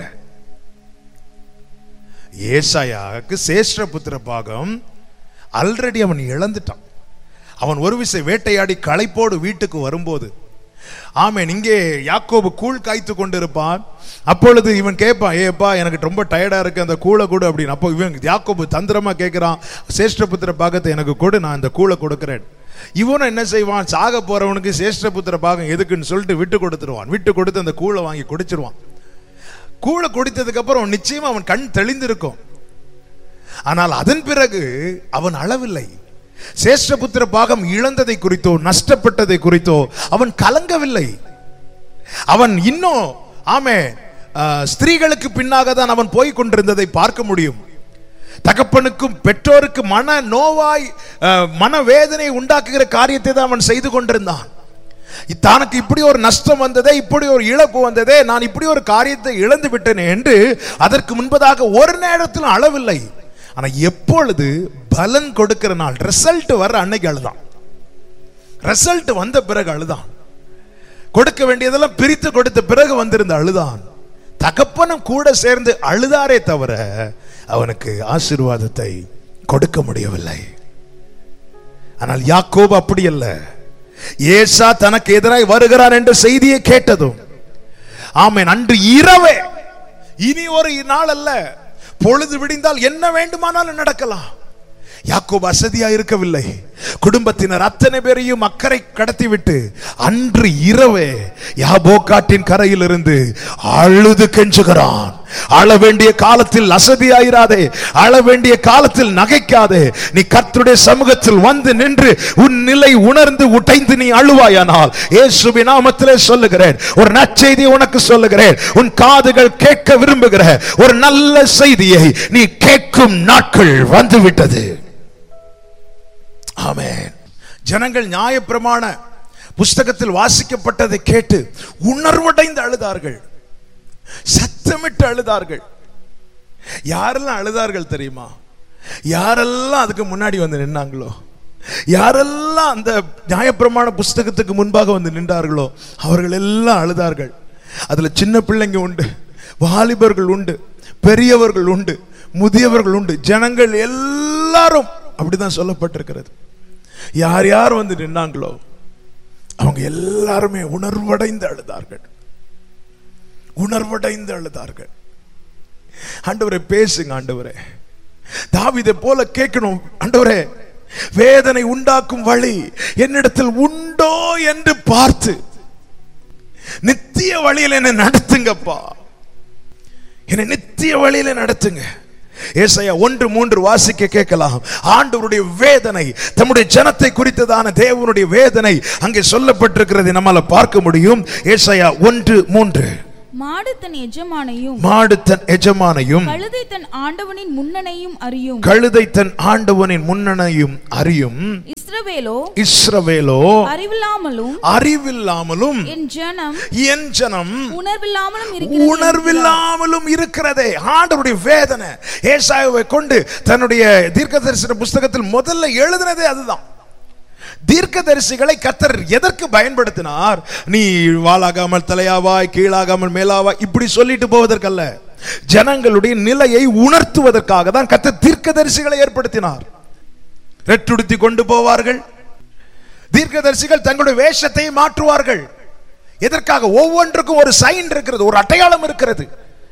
ஏசாயாவுக்கு சேஷ்ட புத்திர பாகம் ஆல்ரெடி அவன் இழந்துட்டான் அவன் ஒரு விசை வேட்டையாடி களைப்போடு வீட்டுக்கு வரும்போது ஆமென் இங்கே யாக்கோபு கூழ் காய்த்து கொண்டிருப்பான் அப்பொழுது இவன் கேட்பான் ஏப்பா எனக்கு ரொம்ப டயர்டா இருக்கு அந்த கூழை கொடு அப்படின்னு அப்போ இவன் யாக்கோபு தந்திரமா கேட்கிறான் சேஷ்டபுத்திர பாகத்தை எனக்கு கொடு நான் இந்த கூழை கொடுக்கிறேன் இவனும் என்ன செய்வான் சாக போறவனுக்கு சேஷ்டபுத்திர பாகம் எதுக்குன்னு சொல்லிட்டு விட்டு கொடுத்துருவான் விட்டு கொடுத்து அந்த கூழை வாங்கி குடிச்சிருவான் கூழை குடித்ததுக்கு அப்புறம் நிச்சயமா அவன் கண் தெளிந்திருக்கும் ஆனால் அதன் பிறகு அவன் அளவில்லை சேஷ்டபுத்திர பாகம் இழந்ததை குறித்தோ நஷ்டப்பட்டதை குறித்தோ அவன் கலங்கவில்லை அவன் இன்னும் ஆமே ஆஹ், ஸ்திரீகளுக்கு பின்னாக தான் அவன் போய் கொண்டிருந்ததை பார்க்க முடியும் தகப்பனுக்கும் பெற்றோருக்கு மன நோவாய் ஆஹ், மனவேதனை உண்டாக்குகிற காரியத்தை தான் அவன் செய்து கொண்டிருந்தான் தனக்கு இப்படி ஒரு நஷ்டம் வந்ததே இப்படி ஒரு இழப்பு வந்ததே நான் இப்படி ஒரு காரியத்தை இழந்து விட்டேனே என்று அதற்கு முன்பதாக ஒரு நேரத்திலும் அளவில்லை ஆனா எப்பொழுது பலன் கொடுக்கிற நாள் ரிசல்ட் வர்ற அன்னைக்கு அழுதான் ரிசல்ட் வந்த பிறகு அழுதான் கொடுக்க வேண்டியதெல்லாம் பிரித்து கொடுத்த பிறகு வந்திருந்த அழுதான் தகப்பனும் கூட சேர்ந்து அழுதாரே தவிர அவனுக்கு ஆசீர்வாதத்தை கொடுக்க முடியவில்லை ஆனால் யாக்கோபு அப்படி அல்ல ஏசா தனக்கு எதிராய் வருகிறான் என்ற செய்தியை கேட்டதும் ஆமென் அன்று இரவே இனி ஒரு நாள் அல்ல பொழுது விடிந்தால் என்ன வேண்டுமானாலும் நடக்கலாம் யாக்கோபு அசதியா இருக்கவில்லை குடும்பத்தினர் அத்தனை பேரையும் அக்கறை கடத்திவிட்டு அன்று இரவே யாபோக்காட்டின் கரையிலிருந்து அழுது கெஞ்சுகிறான் அழ வேண்டிய காலத்தில் அசதியாயிராதே அழ வேண்டிய காலத்தில் நகைக்காதே நீ கர்த்தருடைய சமூகத்தில் வந்து நின்று உன் நிலை உணர்ந்து உடைந்து நீ அழுவாயானால் இயேசுவின் நாமத்திலே சொல்லுகிறேன் ஒரு நற்செய்தியை உனக்கு சொல்லுகிறேன் உன் காதுகள் கேட்க விரும்புகிற ஒரு நல்ல செய்தியை நீ கேட்கும் நாட்கள் வந்துவிட்டது ஆமென் ஜனங்கள் நியாயப்பிரமாண புஸ்தகத்தில் வாசிக்கப்பட்டதை கேட்டு உணர்வடைந்து அழுதார்கள் சத்தமிட்டு அழுதார்கள் யாரெல்லாம் அழுதார்கள் தெரியுமா யாரெல்லாம் அதுக்கு முன்னாடி வந்து நின்னாங்களோ யாரெல்லாம் அந்த நியாயப்பிரமாண புஸ்தகத்துக்கு முன்பாக வந்து நின்றார்களோ அவர்கள் எல்லாம் அழுதார்கள் அதுல சின்ன பிள்ளைங்க உண்டு வாலிபர்கள் உண்டு பெரியவர்கள் உண்டு முதியவர்கள் உண்டு ஜனங்கள் எல்லாரும் அப்படிதான் சொல்லப்பட்டிருக்கிறது யார் யார் வந்து நின்னாங்களோ அவங்க எல்லாருமே உணர்வடைந்து அழுதார்கள் உணர்வடைந்து அழுதார்கள் ஆண்டவரே பேசுங்க ஆண்டவரே தாவிதை போல கேட்கணும் ஆண்டவரே வேதனை உண்டாக்கும் வழி என்னிடத்தில் உண்டோ என்று பார்த்து நித்திய வழியில் என்னை நடத்துங்கப்பா என்னை நித்திய வழியில நடத்துங்க ஏசாயா ஒன்று மூன்று வாசிக்க கேட்கலாம் ஆண்டவருடைய வேதனை தம்முடைய ஜனத்தை குறித்ததான தேவனுடைய வேதனை அங்கே சொல்லப்பட்டிருக்கிறது நம்மால பார்க்க முடியும் ஏசாயா ஒன்று மூன்று மாடு தன் எஜமானையும் மாடு தன் எஜமானையும் கழுதை தன் ஆண்டவனின் முன்னனையும் அறியும் கழுதை தன் ஆண்டவனின் முன்னணையும் அறியும் இஸ்ரவேலோ இஸ்ரவேலோ அறிவில்லாமலும் அறிவில்லாமலும் என் ஜனம் என் ஜனம் உணர்வில்லாமலும் இருக்கிறது உணர்வில்லாமலும் இருக்கிறதே ஆண்டவருடைய வேதனை ஏசாயாவை கொண்டு தன்னுடைய தீர்க்கதரிசன புஸ்தகத்தில் முதல்ல எழுதினதே அதுதான் தீர்க்கதரிசிகளை கத்தர் எதற்கு பயன்படுத்தினார் நீ வாளாகாமல் தலையாவாய் கீழாகாமல் மேலாவாய் இப்படி சொல்லிட்டு போவதற்கல்ல ஜனங்களுடைய நிலையை உணர்த்துவதற்காக தான் கத்தர் தீர்க்கதரிசிகளை ஏற்படுத்தினார் ரெட்டுடுத்தி கொண்டு போவார்கள் தீர்க்கதரிசிகள் தங்களுடைய வேஷத்தை மாற்றுவார்கள் எதற்காக ஒவ்வொன்றுக்கும் ஒரு சைன் இருக்கிறது ஒரு அடையாளம் இருக்கிறது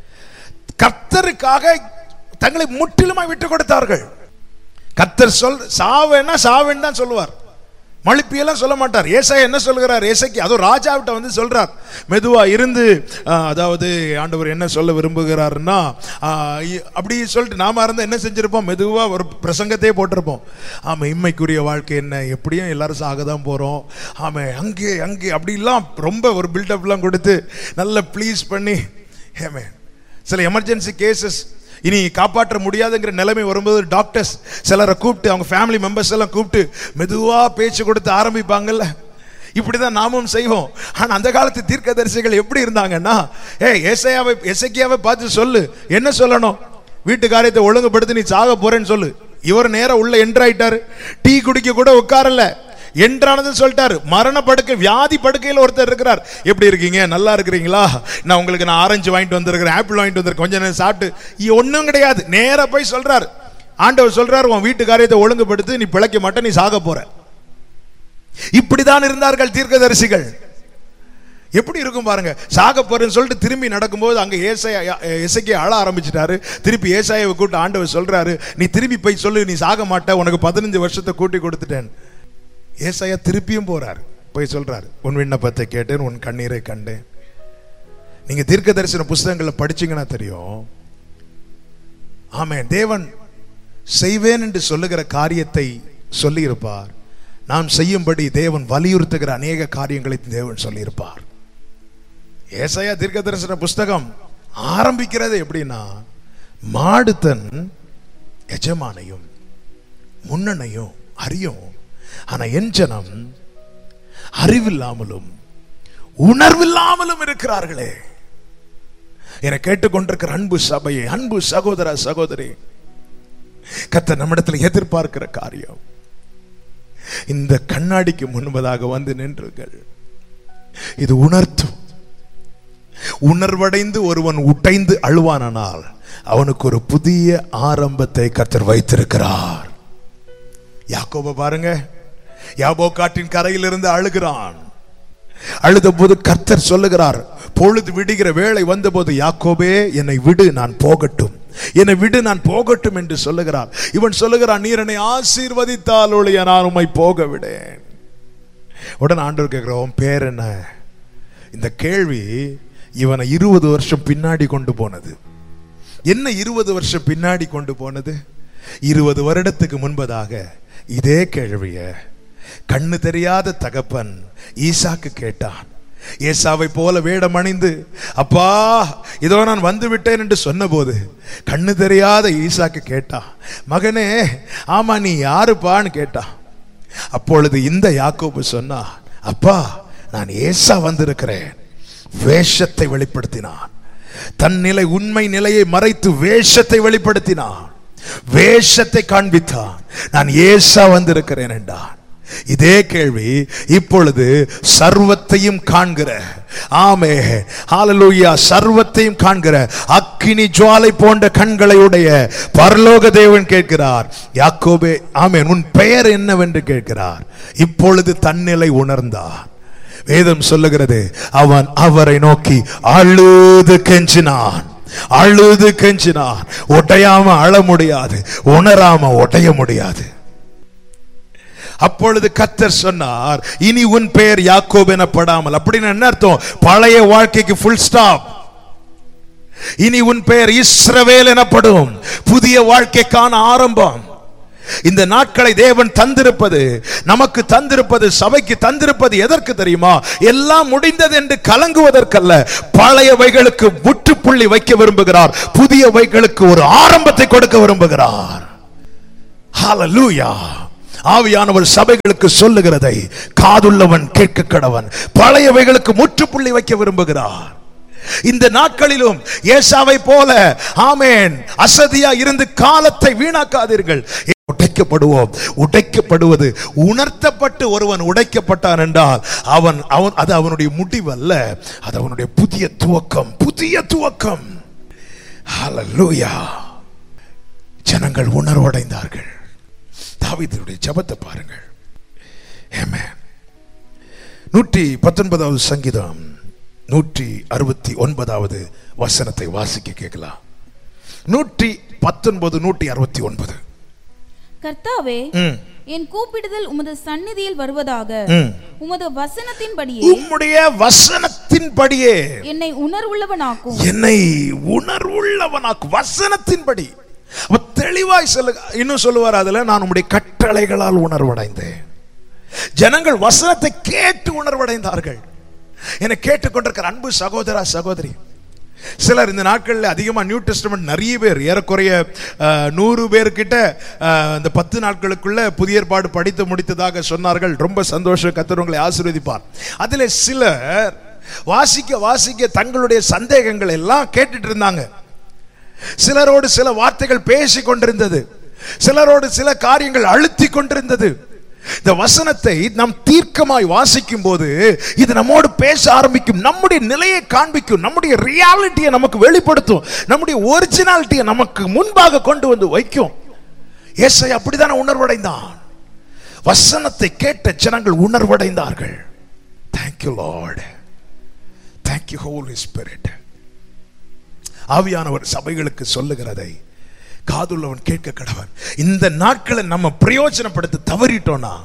கர்த்தருக்காக தங்களை முற்றிலுமாய் விட்டு கொடுத்தார்கள் கர்த்தர் சொல் சாவேன்னா சாவேன்னு தான் சொல்லுவார் மழுப்பியெல்லாம் சொல்ல மாட்டார் ஏசை என்ன சொல்கிறார் ஏசைக்கு அதுவும் ராஜாவிட்ட வந்து சொல்றார் மெதுவா இருந்து ஆ, அதாவது ஆண்டவர் என்ன சொல்ல விரும்புகிறாருன்னா ஆ, இ- அப்படி சொல்லிட்டு நாம இருந்தா என்ன செஞ்சிருப்போம் மெதுவா ஒரு பிரசங்கத்தையே போட்டிருப்போம் ஆமா இம்மைக்குரிய வாழ்க்கை என்ன எப்படியும் எல்லாரும் சாக தான் போறோம் ஆமா அங்கே அங்கே அப்படிலாம் ரொம்ப ஒரு பில்டப்லாம் கொடுத்து நல்ல ப்ளீஸ் பண்ணி ஏமே சில எமர்ஜென்சி கேசஸ் இனி காப்பாற்ற முடியாதுங்கிற நிலைமை வரும்போது டாக்டர்ஸ் சிலரை கூப்பிட்டு அவங்க ஃபேமிலி மெம்பர்ஸ் எல்லாம் கூப்பிட்டு மெதுவா பேச்சு கொடுத்து ஆரம்பிப்பாங்கல்ல இப்படிதான் நாமும் செய்வோம் ஆனா அந்த காலத்து தீர்க்கதரிசிகள் எப்படி இருந்தாங்கன்னா ஏ ஏசையாவை எசைக்கியாவை பார்த்து சொல்லு என்ன சொல்லணும் வீட்டு காரியத்தை ஒழுங்குபடுத்தி நீ சாக போறேன்னு சொல்லு இவர் நேரா உள்ள என்ட்ராயிட்டாரு டீ குடிக்க கூட உட்காரல என்றானது சொல்லிட்டாரு மரண படுக்கை வியாதி படுக்கையில் ஒருத்தர் இருக்கிறார் எப்படி இருக்கீங்க நல்லா இருக்கிறீங்களா நான் உங்களுக்கு நான் ஆரஞ்சு வாங்கிட்டு வந்திருக்கிறேன் ஆப்பிள் வாங்கிட்டு வந்திருக்கேன் கொஞ்ச நேரம் சாப்பிட்டு ஒன்றும் கிடையாது நேரா போய் சொல்றாரு ஆண்டவர் சொல்றாரு உன் வீட்டு காரியத்தை ஒழுங்குபடுத்தி நீ பிழைக்க மாட்ட நீ சாக போற இப்படிதான் இருந்தார்கள் தீர்க்கதரிசிகள் எப்படி இருக்கும் பாருங்க சாக போறேன்னு சொல்லிட்டு திரும்பி நடக்கும்போது அங்க ஏசாயா எசைக்கே அழ ஆரம்பிச்சிட்டாரு திருப்பி ஏசாயாவை கூட்டு ஆண்டவர் சொல்றாரு நீ திரும்பி போய் சொல்லு நீ சாக மாட்ட உனக்கு பதினஞ்சு வருஷத்தை கூட்டி கொடுத்துட்டேன் ஏசாயா திருப்பியும் போறாரு போய் சொல்றாரு உன் விண்ணப்பத்தை கேட்டேன் உன் கண்ணீரை கண்டேன் நீங்க தீர்க்க தரிசன புஸ்தகங்களை படிச்சீங்கன்னா தெரியும் ஆமென் தேவன் செய்வேன் என்று சொல்லுகிற காரியத்தை சொல்லியிருப்பார் நாம் செய்யும்படி தேவன் வலியுறுத்துகிற அநேக காரியங்களை தேவன் சொல்லியிருப்பார் ஏசாயா தீர்க்க தரிசன புஸ்தகம் ஆரம்பிக்கிறது எப்படின்னா மாடு தன் எஜமானையும் முன்னணையும் அறியும் ஆனா என் ஜனம் அறிவில்லாமலும் உணர்வில்லாமலும் இருக்கிறார்களே என கேட்டுக்கொண்டிருக்கிற அன்பு சபையை அன்பு சகோதர சகோதரி கத்த நம்மிடத்தில் எதிர்பார்க்கிற காரியம் இந்த கண்ணாடிக்கு முன்பதாக வந்து நின்றுங்கள் இது உணர்த்தும் உணர்வடைந்து ஒருவன் உடைந்து அழுவானானால் அவனுக்கு ஒரு புதிய ஆரம்பத்தை கத்தர் வைத்திருக்கிறார் யாக்கோப பாருங்க யாபோ காட்டின் கரையிலிருந்து அழுகிறான் அழுத போது கர்த்தர் சொல்லுகிறார் பொழுது விடுகிற வேளை வந்தபோது யாக்கோபே என்னை விடு நான் போகட்டும் என்னை விடு நான் போகட்டும் என்று சொல்லுகிறார் இவன் சொல்லுகிறான் நீர் என்னை ஆசீர்வதித்தால் ஒழிய நான் உம்மை போக விடேன் உடனே ஆண்டவர் கேட்கிற உன் பேர் என்ன இந்த கேள்வி இவனை இருபது வருஷம் பின்னாடி கொண்டு போனது என்ன இருபது வருஷம் பின்னாடி கொண்டு போனது இருபது வருடத்துக்கு முன்பதாக இதே கேள்விய கண்ணு தெரியாத தகப்பன் ஈசாக்கு கேட்டான் ஏசாவை போல வேடம் அணிந்து அப்பா இதோ நான் வந்து விட்டேன் என்று சொன்னபோது கண்ணு தெரியாத ஈசாக்கு கேட்டான் மகனே ஆமா நீ யாருப்பான்னு கேட்டான் அப்பொழுது இந்த யாக்கோபு சொன்னா அப்பா நான் ஏசா வந்திருக்கிறேன் வேஷத்தை வெளிப்படுத்தினான் தன் நிலை உண்மை நிலையை மறைத்து வேஷத்தை வெளிப்படுத்தினான் வேஷத்தை காண்பித்தான் நான் ஏசா வந்திருக்கிறேன் என்றான் இதே கேள்வி இப்பொழுது சர்வத்தையும் காண்கிற ஆமே ஹalleluya சர்வத்தையும் காண்கிற அக்கினி ஜுவாலை போன்ற கண்களை உடைய பரலோக தேவன் கேட்கிறார் யாக்கோபே ஆமென் உன் பெயர் என்னவென்று கேட்கிறார் இப்பொழுது தன்னிலை உணர்ந்தான் வேதம் சொல்லுகிறது அவன் அவரை நோக்கி அழுது கெஞ்சினான் அழுது கெஞ்சினான் ஒட்டையாம அழ முடியாது உணராம ஒட்டைய முடியாது அப்பொழுது கத்தர் சொன்னார் இனி உன் பெயர் யாக்கோப் எனப்படாமல் அப்படின்னு என்ன அர்த்தம் பழைய வாழ்க்கைக்கு ஃபுல் ஸ்டாப் இனி உன் பெயர் இஸ்ரவேல் எனப்படும் புதிய வாழ்க்கைக்கான ஆரம்பம் இந்த நாட்களை தேவன் தந்திருப்பது நமக்கு தந்திருப்பது சபைக்கு தந்திருப்பது எதற்கு தெரியுமா எல்லாம் முடிந்தது என்று கலங்குவதற்கல்ல பழையவைகளுக்கு முற்றுப்புள்ளி வைக்க விரும்புகிறார் புதியவைகளுக்கு ஒரு ஆரம்பத்தை கொடுக்க விரும்புகிறார் ஹalleluya ஆவியானவர் சபைகளுக்கு சொல்லுகிறதை காதுள்ளவன் கேட்க கடவன் பழையவைகளுக்கு முற்றுப்புள்ளி வைக்க விரும்புகிறார் இந்த நாட்களிலும் ஏசாவை போல ஆமேன் அசதியா இருந்து காலத்தை வீணாக்காதீர்கள் உடைக்கப்படுவோம் உடைக்கப்படுவது உணர்த்தப்பட்டு ஒருவன் உடைக்கப்பட்டான் என்றால் அவன் அவன் அது அவனுடைய முடிவல்ல அது அவனுடைய புதிய துவக்கம் புதிய துவக்கம் ஹalleluya ஜனங்கள் உணர்வடைந்தார்கள் தாவீதுடைய ஜெபத்தை பாருங்கள் ஆமென் நூற்றி பத்தொன்பதாவது சங்கீதம் நூற்றி அறுபத்தி ஒன்பதாவது வசனத்தை வாசிக்க கேட்கலாம் நூற்றி பத்தொன்பது நூற்றி அறுபத்தி ஒன்பது கர்த்தாவே ம், என் கூப்பிடுதல் உமது சந்நிதியில் வருவதாக ம். உமது வசனத்தின்படியே உம்முடைய வசனத்தின்படியே என்னை உணர்வுள்ளவனாக்கும் என்னை உணர்வுள்ளவனாக்கு வசனத்தின்படி அப்ப தெளிவாய் சொல்லு இன்னும் சொல்லுவார் அதுல நான் உம்முடைய கட்டளைகளால் உணர்வடைந்தேன் ஜனங்கள் வசனத்தை கேட்டு உணர்வடைந்தார்கள் என்னை கேட்டுக்கொண்டிருக்கிற அன்பு சகோதரா சகோதரி சிலர் இந்த நாட்களில் அதிகமாக நியூ டெஸ்டமெண்ட் நிறைய பேர் ஏறக்குறைய அஹ், நூறு பேர்கிட்ட அஹ், இந்த பத்து நாட்களுக்குள்ள புதிய ஏற்பாடு படித்து முடித்ததாக சொன்னார்கள் ரொம்ப சந்தோஷம் கத்தர் உங்களை ஆசீர்வதிப்பார் அதில் சிலர் வாசிக்க வாசிக்க தங்களுடைய சந்தேகங்கள் எல்லாம் கேட்டுட்டு இருந்தாங்க சிலரோடு சில வார்த்தைகள் பேசி கொண்டிருந்தது சிலரோடு சில காரியங்கள் அழுத்தி கொண்டிருந்தது இந்த வசனத்தை நாம் தீர்க்கமாய் வாசிக்கும் போது இது நம்மோடு பேச ஆரம்பிக்கும் நம்முடைய நிலையை காண்பிக்கும் நம்முடைய ரியாலிட்டியை நமக்கு வெளிப்படுத்தும் நம்முடைய ஒரிஜினாலிட்டியை நமக்கு முன்பாக கொண்டு வந்து வைக்கும் ஏசை அப்படித்தானே உணர்வடைந்தான் வசனத்தை கேட்ட ஜனங்கள் உணர்வடைந்தார்கள் thank you lord thank you holy spirit ஆவியானவர் சபைகளுக்கு சொல்லுகிறதை காதுள்ளவன் கேட்க கடவன் இந்த நாட்களை நம்ம பிரயோஜனப்படுத்த தவறிட்டோம்னா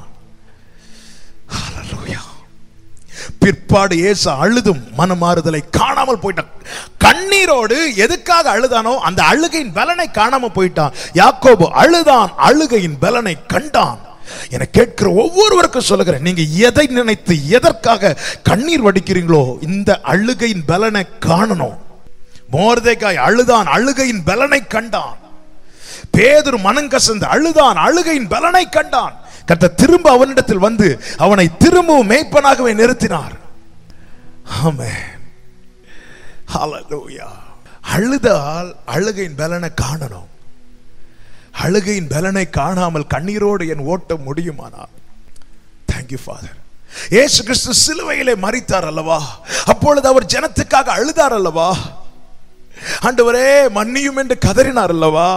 ஹalleluya. பிற்பாடு ஏசு அழுதும் மனமாறுதலை காணாமல் போயிட்டான் கண்ணீரோடு எதுக்காக அழுதானோ அந்த அழுகையின் பலனை காணாம போயிட்டான் யாக்கோபு அழுதான் அழுகையின் பலனை கண்டான் என கேட்கிற ஒவ்வொருவருக்கும் சொல்லுகிறேன் நீங்க எதை நினைத்து எதற்காக கண்ணீர் வடிக்கிறீங்களோ இந்த அழுகையின் பலனை காணணும் மோர்தேக்காய் அழுதான் அழுகையின் பலனை கண்டான் பேதுரு மனங்கசந்து அழுதான் அழுகையின் பலனை கண்டான் கர்த்தர் திரும்ப அவனிடத்தில் வந்து அவனை திரும்பவும் மேய்ப்பனாகவே நிறுத்தினார் ஆமென் ஹalleluya அழுதால் அழுகையின் பலனை காணணும் அழுகையின் பலனை காணாமல் கண்ணீரோடு என் ஓட்டம் முடியுமானால் தேங்க்யூ ஃபாதர் இயேசு கிறிஸ்து சிலுவையிலே மரித்தார் அல்லவா அப்பொழுது அவர் ஜனத்துக்காக அழுதார் அல்லவா ஆண்டவரே மன்னியும் என்று கதறினார் அல்லவா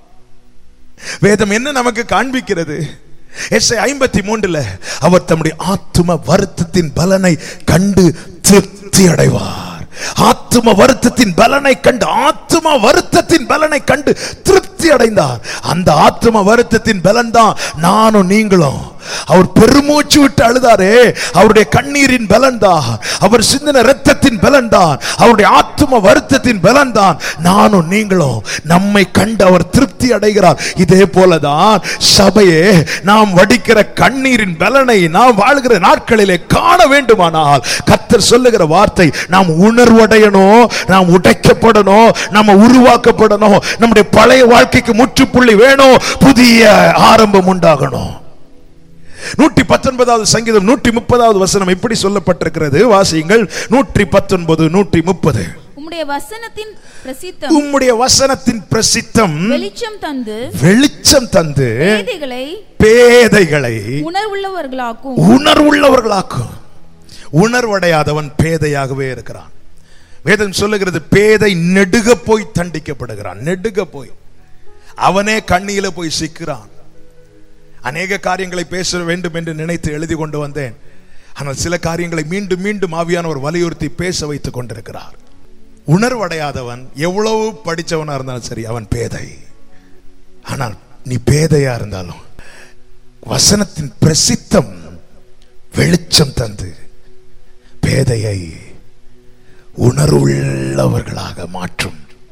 வேதம் என்ன நமக்கு காண்பிக்கிறது எஸ்ஐ ஐம்பத்தி மூன்றுல அவர் தம்முடைய ஆத்தும வருத்தத்தின் பலனை கண்டு திருப்தி அடைவார் ஆத்தும வருத்தத்தின் பலனை கண்டு ஆத்தும வருத்தத்தின் பலனை கண்டு திருப்தி அடைந்தார் அந்த ஆத்தும வருத்தத்தின் பலன் தான் நானும் நீங்களும் அவர் பெருமூச்சு விட்டு அழுதாரே அவருடைய கண்ணீரின் பலன் தான் அவர் சிந்தின இரத்தத்தின் பலன் தான் அவருடைய ஆத்தும வருத்தத்தின் பலன் தான் நானும் நீங்களும் நம்மை கண்டு அவர் திருப்தி அடைகிறார் இதே போலதான் சபையே நாம் வடிக்கிற கண்ணீரின் பலனை நாம் வாழ்கிற நாட்களிலே காண வேண்டுமானால் கர்த்தர் சொல்லுகிற வார்த்தை நாம் உணர்வடையணும் நாம் உடைக்கப்படணும் நம்ம உருவாக்கப்படணும் நம்முடைய பழைய வாழ்க்கைக்கு முற்றுப்புள்ளி வேணும் புதிய ஆரம்பம் உண்டாகணும் நூற்றி பத்தொன்பதாவது சங்கீதம் நூற்றி முப்பதாவது வசனம் இப்படி சொல்லப்பட்டிருக்கிறது வாசியுங்கள் நூற்றி பத்தொன்பது நூற்றி முப்பது உம்முடைய வசனத்தின் பிரசித்தம் உம்முடைய வசனத்தின் பிரசித்தம் வெளிச்சம் தந்து வெளிச்சம் தந்து பேதைகளை பேதைகளை உணர்வுள்ளவர்களாக்கும் உணர்வுள்ளவர்களாக்கும் உணர்வடையாதவன் பேதையாகவே இருக்கிறான் வேதம் சொல்லுகிறது பேதை நெடுக போய் தண்டிக்கப்படுகிறான் நெடுக போய் அவனே கண்ணியில போய் சிக்கிறான் அநேக காரியங்களை பேச வேண்டும் என்று நினைத்து எழுதி கொண்டு வந்தேன் ஆனால் சில காரியங்களை மீண்டும் மீண்டும் ஆவியானவர் வலியுறுத்தி பேச வைத்துக் கொண்டிருக்கிறார் உணர்வடையாதவன் எவ்வளவு படிச்சவனா இருந்தாலும் சரி அவன் பேதை ஆனால் நீ பேதையா இருந்தாலும் வசனத்தின் பிரசித்தம் வெளிச்சம் தந்து பேதையை உணர்வுள்ளவர்களாக மாற்றும்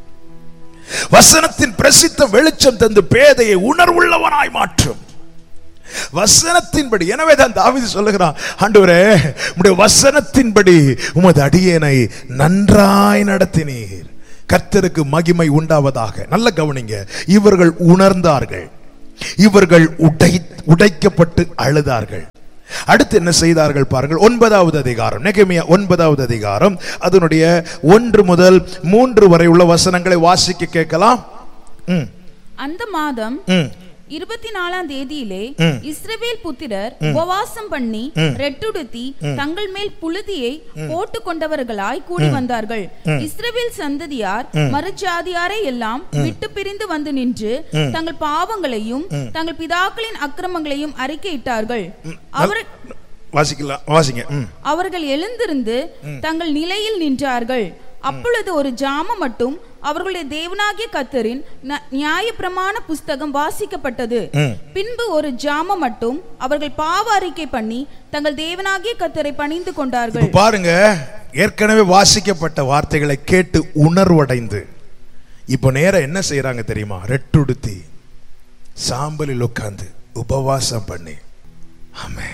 வசனத்தின் பிரசித்த வெளிச்சம் தந்து பேதையை உணர்வுள்ளவனாய் மாற்றும் வசனத்தின்படி எனவே தான் தாவீது சொல்லுகிறான் ஆண்டவரே உம்முடைய வசனத்தின்படி உமது அடியேனை நன்றாய் நடத்தினீர் கர்த்தருக்கு மகிமை உண்டாவதாக நல்ல கவனிங்க இவர்கள் உணர்ந்தார்கள் இவர்கள் உடை உடைக்கப்பட்டு அழுதார்கள் அடுத்து என்ன செய்தார்கள் பாருங்கள் ஒன்பதாவது அதிகாரம் நெகமியா ஒன்பதாவது அதிகாரம் அதனுடைய ஒன்று முதல் மூன்று வரை உள்ள வசனங்களை வாசிக்க கேட்கலாம் ம், அந்த மாதம் ம். இருபத்தி நாலாம் தேதியிலே ம். இஸ்ரவேல் புத்திரர் உபவாசம் பண்ணி ரெட்டுடுத்தி தங்கள் மேல் புழுதியை போட்டு கொண்டவர்களாய் கூடி வந்தார்கள் இஸ்ரவேல் சந்ததியார் மறுஜாதியாரை எல்லாம் விட்டு பிரிந்து வந்து நின்று தங்கள் பாவங்களையும் தங்கள் பிதாக்களின் அக்கிரமங்களையும் அறிக்கையிட்டார்கள் அவர் வாசிக்கலாம் வாசிங்க ம் அவர்கள் எழுந்திருந்து தங்கள் நிலையில் நின்றார்கள் அப்பொழுது ஒரு ஜாமம் மட்டும் அவர்களுடைய தேவனாகிய கத்தரின் ந- நியாயப்பிரமாண புஸ்தகம் வாசிக்கப்பட்டது ம். பின்பு ஒரு ஜாமம் மட்டும் அவர்கள் பாவ அறிக்கை பண்ணி தங்கள் தேவனாகிய கத்தரை பணிந்து கொண்டார்கள் இப்ப பாருங்க ஏற்கனவே வாசிக்கப்பட்ட வார்த்தைகளை கேட்டு உணர்வடைந்து இப்போ நேரம் என்ன செய்யறாங்க தெரியுமா ரெட்டுடுத்தி சாம்பலில் உட்கார்ந்து உபவாசம் பண்ணி ஆமென்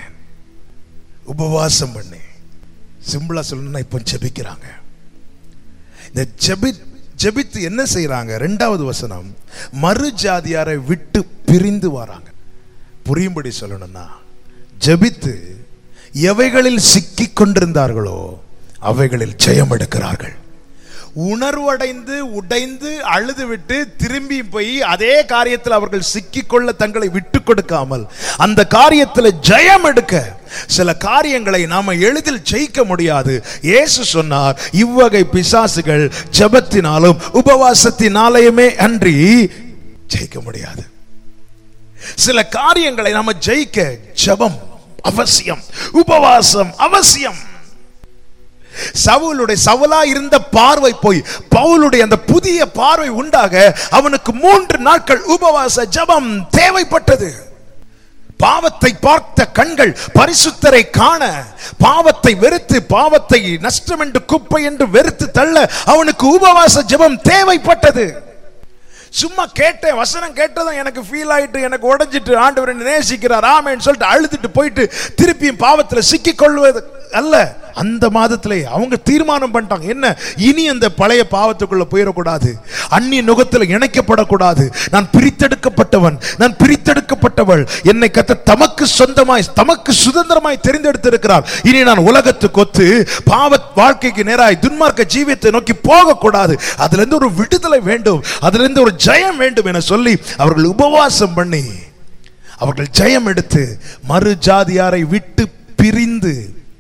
உபவாசம் பண்ணி சிம்பிளா சொல்லணும்னா இப்போ ஜெபிக்கிறாங்க இந்த ஜெபி ஜெபித்து என்ன செய்றாங்க ரெண்டாவது வசனம் மறு ஜாதியாரை விட்டு பிரிந்து வராங்க புரியும்படி சொல்லணும்னா ஜெபித்து எவைகளில் சிக்கிக் கொண்டிருந்தார்களோ அவைகளில் ஜெயம் எடுக்கிறார்கள் உணர்வடைந்து உடைந்து அழுது விட்டு திரும்பி போய் அதே காரியத்தில் அவர்கள் சிக்கிக்கொள்ள தங்களை விட்டு கொடுக்காமல் அந்த காரியத்தில் ஜெயம் எடுக்க சில காரியங்களை நாம எளிதில் ஜெயிக்க முடியாது இயேசு சொன்னார் இவ்வகை பிசாசுகள் ஜெபத்தினாலும் உபவாசத்தினாலேயுமே அன்றி ஜெயிக்க முடியாது சில காரியங்களை நாம ஜெயிக்க ஜெபம் அவசியம் உபவாசம் அவசியம் சவுலுடைய சவுலா இருந்த பார்வை போய் பவுலுடைய அந்த புதிய பார்வை உண்டாக அவனுக்கு மூன்று நாட்கள் உபவாச ஜெபம் தேவைப்பட்டது பாவத்தை பார்த்த கண்கள் பரிசுத்தரை காண பாவத்தை வெறுத்து பாவத்தை நஷ்டம் என்று குப்பை என்று வெறுத்து தள்ள அவனுக்கு உபவாச ஜெபம் தேவைப்பட்டது சும்மா கேட்டேன் வசனம் கேட்டதும் எனக்கு ஃபீல் ஆயிட்டு எனக்கு உடைஞ்சிட்டு ஆண்டவர் என்னை நேசிக்கிறார் ஆமேன்னு சொல்லிட்டு அழுதுட்டு போயிட்டு திருப்பியும் பாவத்துல சிக்கிக் கொள்வது அல்ல அந்த மாதத்திலே அவங்க தீர்மானம் பண்ணிட்டாங்க என்ன இனி அந்த பழைய பாவத்துக்குள்ள போயிடக்கூடாது அந்நிய நுகத்தில் இணைக்கப்படக்கூடாது நான் பிரித்தெடுக்கப்பட்டவன் நான் பிரித்தெடுக்கப்பட்டவள் என்னை கத்த தமக்கு சொந்தமாய் தமக்கு சுதந்திரமாய் தெரிந்தெடுத்திருக்கிறார் இனி நான் உலகத்துக்கு ஒத்து பாவ வாழ்க்கைக்கு நேராய் துன்மார்க்க ஜீவியத்தை நோக்கி போகக்கூடாது அதுல இருந்து ஒரு விடுதலை வேண்டும் அதுல இருந்து ஒரு ஜெயம் வேண்டும் என சொல்லி அவர்கள் உபவாசம் பண்ணி அவர்கள் ஜெயம் எடுத்து மறு ஜாதியாரை விட்டு பிரிந்து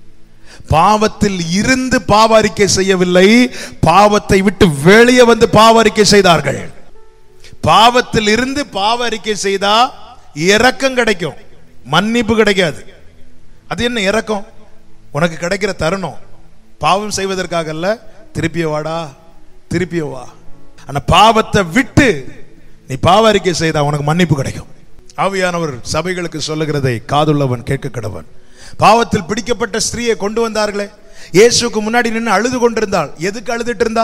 பாவத்தில் இருந்து பாவ அறிக்கை செய்யவில்லை பாவத்தை விட்டு வெளியே வந்து பாவ அறிக்கை செய்தார்கள் பாவத்தில் இருந்து பாவ அறிக்கை செய்தா இரக்கம் கிடைக்கும் மன்னிப்பு கிடைக்காது அது என்ன இரக்கம் உனக்கு கிடைக்கிற தருணம் பாவம் செய்வதற்காக அல்ல திருப்பிய வாடா திருப்பிய வா ஆனா பாவத்தை விட்டு நீ பாவ அறிக்கை செய்தா உனக்கு மன்னிப்பு கிடைக்கும் ஆவியானவர் சபைகளுக்கு சொல்லுகிறதை காதுள்ளவன் கேட்க கடவன் பாவத்தில் பிடிக்கப்பட்ட ஸ்திரீயை கொண்டு வந்தார்களே இயேசுக்கு முன்னாடி நின்று அழுது கொண்டிருந்தாள் எதுக்கு அழுதுட்டு இருந்தா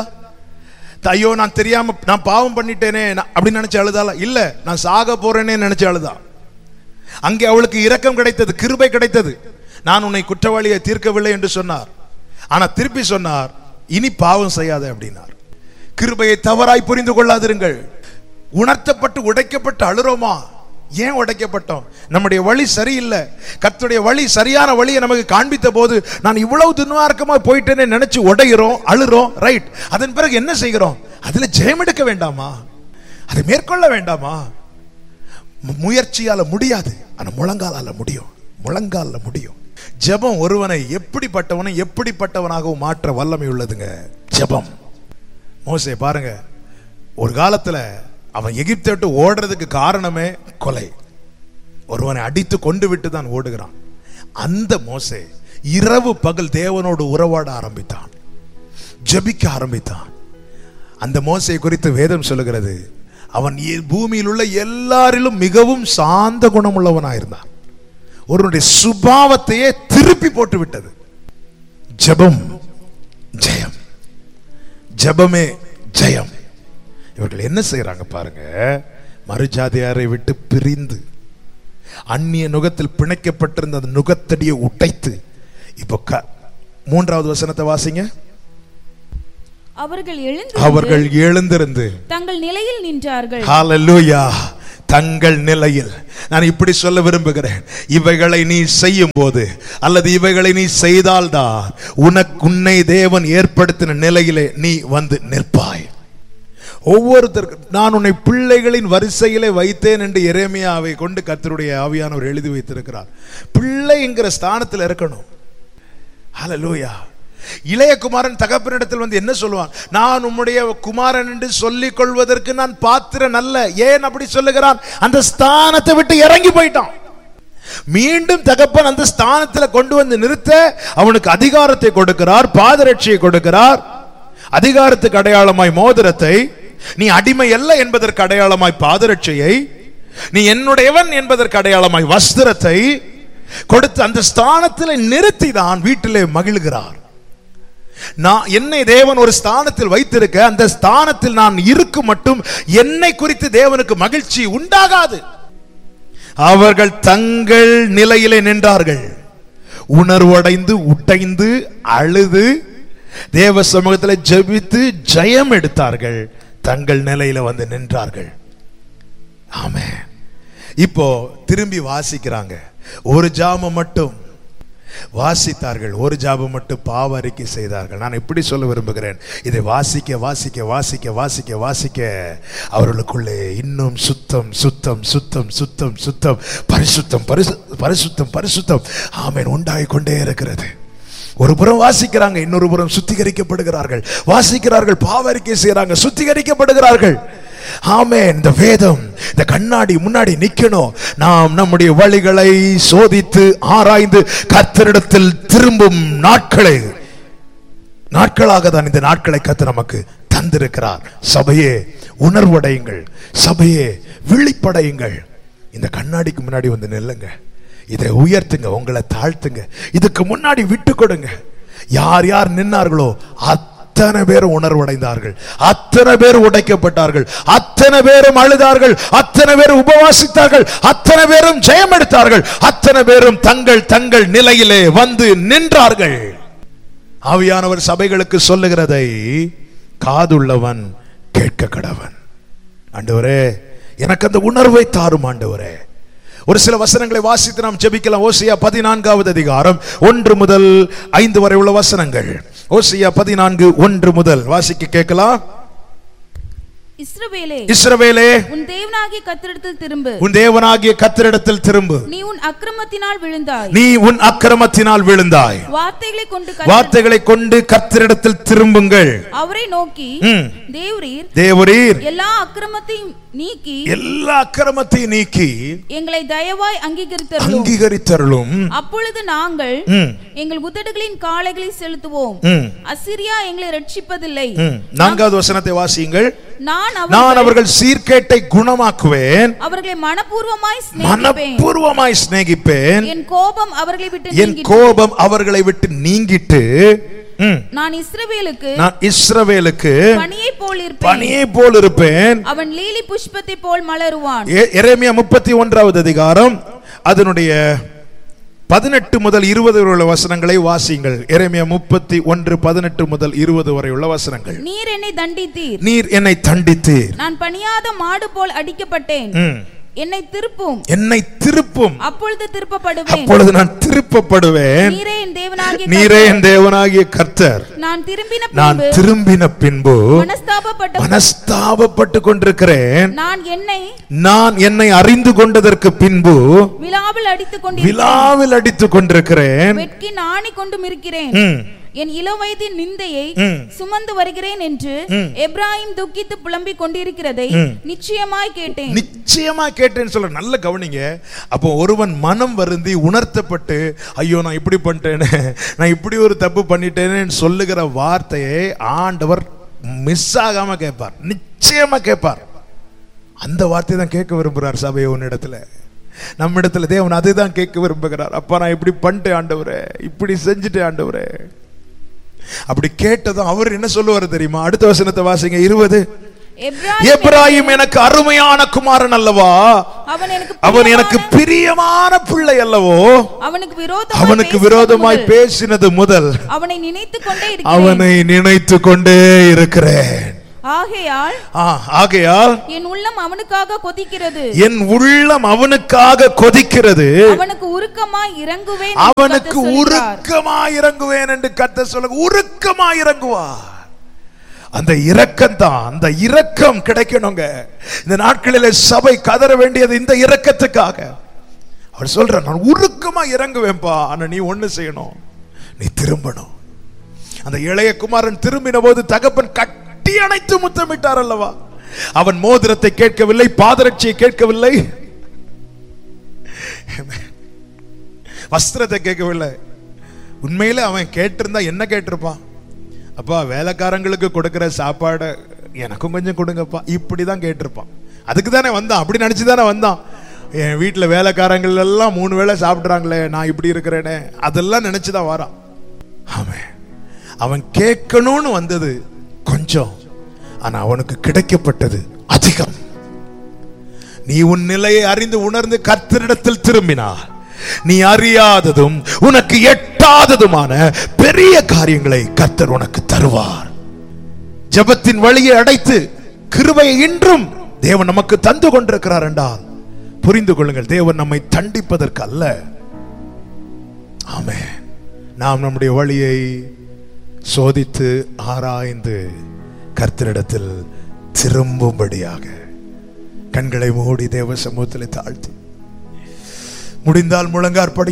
ஐயோ நான் தெரியாம நான் பாவம் பண்ணிட்டேனே நான் அப்படின்னு நினைச்சு அழுதாளா இல்ல நான் சாக போறேனே நினைச்சு அழுதா அங்கே அவளுக்கு இரக்கம் கிடைத்தது கிருபை கிடைத்தது நான் உன்னை குற்றவாளியை தீர்க்கவில்லை என்று சொன்னார் ஆனா திருப்பி சொன்னார் இனி பாவம் செய்யாத அப்படின்னார் கிருபையை தவறாய் புரிந்து கொள்ளாதிருங்கள் உணர்த்தப்பட்டு உடைக்கப்பட்டு அழுறோமா ஏன் உடைக்கப்பட்டோம் நம்முடைய வழி சரியில்லை கர்த்தருடைய வழி சரியான வழியை நமக்கு காண்பித்த போது நான் இவ்வளவு துன்மார்க்கமா போயிட்டேனே நினைச்சு உடைகிறோம் அழுறோம் ரைட் அதன் பிறகு என்ன செய்கிறோம் அதுல ஜெயம் எடுக்க வேண்டாமா அதை மேற்கொள்ள வேண்டாமா மு- முயற்சியால முடியாது ஆனா முழங்காலால முடியும் முழங்கால முடியும் ஜெபம் ஒருவனை எப்படிப்பட்டவனை எப்படிப்பட்டவனாகவும் மாற்ற வல்லமை உள்ளதுங்க ஜெபம் மோசே பாருங்க ஒரு காலத்துல அவன் எகிப்தை விட்டு ஓடுறதுக்கு காரணமே கொலை ஒருவனை அடித்து கொண்டு விட்டு தான் ஓடுகிறான் அந்த மோசே இரவு பகல் தேவனோடு உறவாட ஆரம்பித்தான் ஜெபிக்க ஆரம்பித்தான் அந்த மோசை குறித்து வேதம் சொல்லுகிறது அவன் எ- பூமியில் உள்ள எல்லாரிலும் மிகவும் சாந்த குணமுள்ளவனாயிருந்தான் ஒருவனுடைய சுபாவத்தையே திருப்பி போட்டு விட்டது ஜெபம் ஜெயம் ஜெபமே ஜெயம் இவர்கள் என்ன செய்றாங்க பாருங்க மறுஜாதியாரை விட்டு பிரிந்து அந்நிய நுகத்தில் பிணைக்கப்பட்டிருந்த அந்த நுகத்தடியை உடைத்து இப்போ க- மூன்றாவது வசனத்தை வாசிங்க அவர்கள் எழுந்து அவர்கள் எழுந்திருந்து தங்கள் நிலையில் நின்றார்கள் ஹalleluya தங்கள் நிலையில் நான் இப்படி சொல்ல விரும்புகிறேன் இவைகளை நீ செய்யும் போது அல்லது இவைகளை நீ செய்தால்தான் உனக்கு உன்னை தேவன் ஏற்படுத்தின நிலையிலே நீ வந்து நிற்பாய் ஒவ்வொருத்தருக்கும் நான் உன்னை பிள்ளைகளின் வரிசையிலே வைத்தேன் என்று எரேமியாவை கொண்டு கர்த்தருடைய ஆவியானவர் எழுதி வைத்திருக்கிறார் பிள்ளைங்கிற ஸ்தானத்தில் இருக்கணும் ஹalleluya இளைய குமாரன் தகப்பனிடத்தில் வந்து என்ன சொல்லுவான் நான் உம்முடைய குமாரன் என்று சொல்லிக் கொள்வதற்கு நான் பாத்திரன் அல்ல ஏன் அப்படி சொல்லுகிறான் அந்த ஸ்தானத்தை விட்டு இறங்கி போயிட்டான் மீண்டும் தகப்பன் அந்த ஸ்தானத்துல கொண்டு வந்து நிறுத்த அவனுக்கு அதிகாரத்தை கொடுக்கிறார் பாதரட்சியை கொடுக்கிறார் அதிகாரத்துக்கு அடையாளமாய் மோதிரத்தை நீ அடிமை அல்ல என்பதற்கு அடையாளமாய் பாதரட்சியை நீ என்னுடையவன் என்பதற்கு அடையாளமாய் வஸ்திரத்தை கொடுத்து அந்த ஸ்தானத்தில் நிறுத்தி தான் வீட்டிலே மகிழ்கிறார் நான் என்னை தேவன் ஒரு ஸ்தானத்தில் வைத்திருக்க அந்த ஸ்தானத்தில் நான் இருக்கும் மட்டும் என்னை குறித்து தேவனுக்கு மகிழ்ச்சி உண்டாகாது அவர்கள் தங்கள் நிலையிலே நின்றார்கள் உணர்வடைந்து உடைந்து அழுது தேவ சமூகத்தில் ஜெபித்து ஜெயம் எடுத்தார்கள் தங்கள் நிலையில வந்து நின்றார்கள் ஆமென் இப்போ திரும்பி வாசிக்கிறாங்க ஒரு ஜாமம் மட்டும் வாசித்தார்கள் ஒரு ஜாபம் மட்டும் பாவ அறிக்கை செய்தார்கள் நான் இப்படி சொல்ல விரும்புகிறேன் இதை வாசிக்க வாசிக்க வாசிக்க வாசிக்க வாசிக்க அவர்களுக்குள்ளே இன்னும் சுத்தம் சுத்தம் சுத்தம் சுத்தம் சுத்தம் பரிசுத்தம் பரிசு பரிசுத்தம் பரிசுத்தம் ஆமென் உண்டாகி கொண்டே இருக்கிறது ஒரு புறம் வாசிக்கிறாங்க இன்னொரு புறம் சுத்திகரிக்கப்படுகிறார்கள் வாசிக்கிறார்கள் பாவ அறிக்கை செய்கிறாங்க சுத்திகரிக்கப்படுகிறார்கள் ஆமென் இந்த வேதம் இந்த கண்ணாடி முன்னாடி நிக்கணும் நாம் நம்முடைய வழிகளை சோதித்து ஆராய்ந்து கர்த்தரிடத்தில் திரும்பும் நாட்களை நாட்களாக தான் இந்த நாட்களை கத்து நமக்கு தந்திருக்கிறார் சபையே உணர்வடையுங்கள் சபையே விழிப்படையுங்கள் இந்த கண்ணாடிக்கு முன்னாடி வந்து நில்லுங்க இதை உயர்த்துங்க உங்களை தாழ்த்துங்க இதுக்கு முன்னாடி விட்டு கொடுங்க யார் யார் நின்னார்களோ அத்தனை பேரும் உணர்வடைந்தார்கள் அத்தனை பேர் உடைக்கப்பட்டார்கள் அத்தனை பேரும் அழுதார்கள் அத்தனை பேரும் உபவாசித்தார்கள் அத்தனை பேரும் ஜெயம் எடுத்தார்கள் அத்தனை பேரும் தங்கள் தங்கள் நிலையிலே வந்து நின்றார்கள் ஆவியானவர் சபைகளுக்கு சொல்லுகிறதை காதுள்ளவன் கேட்க கடவன் ஆண்டவரே எனக்கு அந்த உணர்வை தாரும் ஆண்டவரே ஒரு சில வசனங்களை வாசித்து நாம் ஜெபிக்கலாம் ஓசியா பதினான்காவது அதிகாரம் ஒன்று முதல் ஐந்து வரை உள்ள வசனங்கள் ஓசியா பதினான்கு ஒன்று முதல் வாசிக்க கேட்கலாம் இஸ்ரவேலே இஸ்ரவேலே உன் தேவனாகிய கத்திரிடத்தில் திரும்பு உன் தேவனாகிய கத்திரிடத்தில் திரும்பு நீ உன் அக்கிரமத்தினால் விழுந்தாய் நீ உன் அக்கிரமத்தினால் விழுந்தாய் வார்த்தைகளை கொண்டு கர்த்தர் வார்த்தைகளை கொண்டு கத்திரிடத்தில் திரும்புங்கள் அவரை நோக்கி ம். தேவரீர் தேவரீர் எல்லா அக்கிரமத்தையும் நீக்கி எல்லா அக்கிரமத்தையும் நீக்கி எங்களை தயவாய் அங்கீகரித்தருளும் அங்கீகரித்தருளும் அப்பொழுது நாங்கள் ம், எங்கள் உதடுகளின் காளைகளை செலுத்துவோம் ம், அசிரியா எங்களை ரட்சிப்பதில்லை ம். நான்காவது வசனத்தை வாசியுங்கள் நான் நான் அவர்கள் அவர்கள் சீர்கேட்டை குணமாக்குவேன் அவர்களை மனப்பூர்வமாய் சிநேகிப்பேன் மனப்பூர்வமாய் சிநேகிப்பேன் என் கோபம் அவர்களை விட்டு என் நீங்கிட்டு கோபம் அவர்களை விட்டு நீங்கிட்டு ம், நான் இஸ்ரவேலுக்கு நான் இஸ்ரவேலுக்கு பனியை போல் இருப்பேன் பனியை போல் இருப்பேன் அவன் லீலி புஷ்பத்தை போல் மலருவான் எ- எரேமியா முப்பத்தி ஒன்றாவது அதிகாரம் அதனுடைய பதினெட்டு முதல் இருபது வரை உள்ள வசனங்களை வாசியுங்கள் எரேமியா முப்பத்தி ஒன்று பதினெட்டு முதல் இருபது வரை உள்ள வசனங்கள் நீர் என்னை தண்டித்தீர் நீர் என்னை தண்டித்தீர் நான் பணியாத மாடு போல் அடிக்கப்பட்டேன் ம். என்னை திருப்பும் என்னை திருப்பும் அப்பொழுது திருப்பப்படுவேன் அப்பொழுது நான் திருப்பப்படுவேன் நீரே என் தேவனாகிய நீரே கர்த்தர். என் தேவனாகிய கர்த்தர் நான் திரும்பின நான் பின்பு திரும்பின பின்பு மனஸ்தாபப்பட்ட மனஸ்தாபப்பட்டு கொண்டிருக்கிறேன் நான் என்னை நான் என்னை அறிந்து கொண்டதற்கு பின்பு விழாவில் அடித்துக் கொண்டிருக்கிறேன் விழாவில் அடித்துக் கொண்டிருக்கிறேன் வெட்கி நாணி கொண்டும் இருக்கிறேன் ம், என் இளவயதின் நிந்தையை ம். சுமந்து வருகிறேன் என்று எப்ராஹிம் துக்கித்து புலம்பிக் கொண்டிருக்கிறதை நிச்சயமாய் கேட்டேன் நிச்சயமா கேட்டேன்னு சொல்ற நல்ல கவனிங்க அப்போ ஒருவன் மனம் வருந்தி உணர்த்தப்பட்டு ஐயோ நான் இப்படி பண்ணிட்டேனே நான் இப்படி ஒரு தப்பு பண்ணிட்டேனேன்னு சொல்லுகிற வார்த்தையை ஆண்டவர் மிஸ் ஆகாம கேட்பார் நிச்சயமா கேட்பார் அந்த வார்த்தையை தான் கேட்க விரும்புகிறார் சபையை உன்னிடத்துல நம்ம இடத்துல தேவன் அதுதான் கேட்க விரும்புகிறார் அப்பா நான் இப்படி பண்ணிட்டேன் ஆண்டவரே இப்படி செஞ்சுட்டேன் ஆண்டவரே அப்படி கேட்டதும் அவர் என்ன சொல்லுவார் தெரியுமா அடுத்த வசனத்தை வாசிங்க இருபது எப்ராயிம் எப்ராஹிம் எனக்கு அருமையான குமாரன் அல்லவா அவன் எனக்கு அவன் எனக்கு பிரியமான- பிரியமான பிள்ளை அல்லவோ அவனுக்கு விரோதமாய் அவனுக்கு பேசினது விரோதமாய் முதல் பேசினது முதல் அவனை நினைத்துக் கொண்டே இருக்கிறேன் அவனை நினைத்து கொண்டே இருக்கிறேன் ஆகையால் ஆ, ஆகையால் என் உள்ளம் அவனுக்காக கொதிக்கிறது என் உள்ளம் அவனுக்காக கொதிக்கிறது அவனுக்கு உருக்கமாய் இறங்குவேன் என்று அவனுக்கு கர்த்தர் சொல்கிறார். உருக்கமா இறங்குவேன் என்று கத்த சொல்லுங்க உருக்கமா இறங்குவா அந்த இரக்கம் தான் அந்த இரக்கம் கிடைக்கணுங்க இந்த நாட்களிலே சபை கதற வேண்டியது இந்த இரக்கத்துக்காக அவர் சொல்ற நான் உருக்கமா இறங்குவேன்பா ஆனா நீ ஒண்ணு செய்யணும் நீ திரும்பணும் அந்த இளைய குமாரன் திரும்பின போது தகப்பன் கட்டி அணைத்து முத்தமிட்டார் அல்லவா அவன் மோதிரத்தை கேட்கவில்லை பாதரட்சியை கேட்கவில்லை வஸ்திரத்தை கேட்கவில்லை உண்மையில அவன் கேட்டிருந்தா என்ன கேட்டிருப்பான் அப்பா வேலைக்காரங்களுக்கு கொடுக்கிற சாப்பாடு எனக்கும் கொஞ்சம் கொடுங்கப்பா இப்படிதான் கேட்டிருப்பான் அதுக்கு தானே வந்தான் அப்படி நினைச்சு தானே வந்தான் என் வீட்டில் வேலைக்காரங்கள் எல்லாம் மூணு வேளை சாப்பிட்றாங்களே நான் இப்படி இருக்கிறேனே அதெல்லாம் நினைச்சுதான் வரான் அவன் அவன் கேட்கணும்னு வந்தது கொஞ்சம் ஆனா அவனுக்கு கிடைக்கப்பட்டது அதிகம் நீ உன் நிலையை அறிந்து உணர்ந்து கர்த்தரிடத்தில் திரும்பினார் நீ அறியாததும் உனக்கு எட்டாததுமான பெரிய காரியங்களை கர்த்தர் உனக்கு தருவார் ஜெபத்தின் வழியை அடைத்து கிருபையை இன்றும் தேவன் நமக்கு தந்து கொண்டிருக்கிறார் என்றால் புரிந்து கொள்ளுங்கள் தேவன் நம்மை தண்டிப்பதற்கு அல்ல ஆமென் நாம் நம்முடைய வழியை சோதித்து ஆராய்ந்து கர்த்தரிடத்தில் திரும்பும்படியாக கண்களை மூடி தேவ சமூகத்தில் தாழ்த்தி முடிந்தால் முழங்காற்படி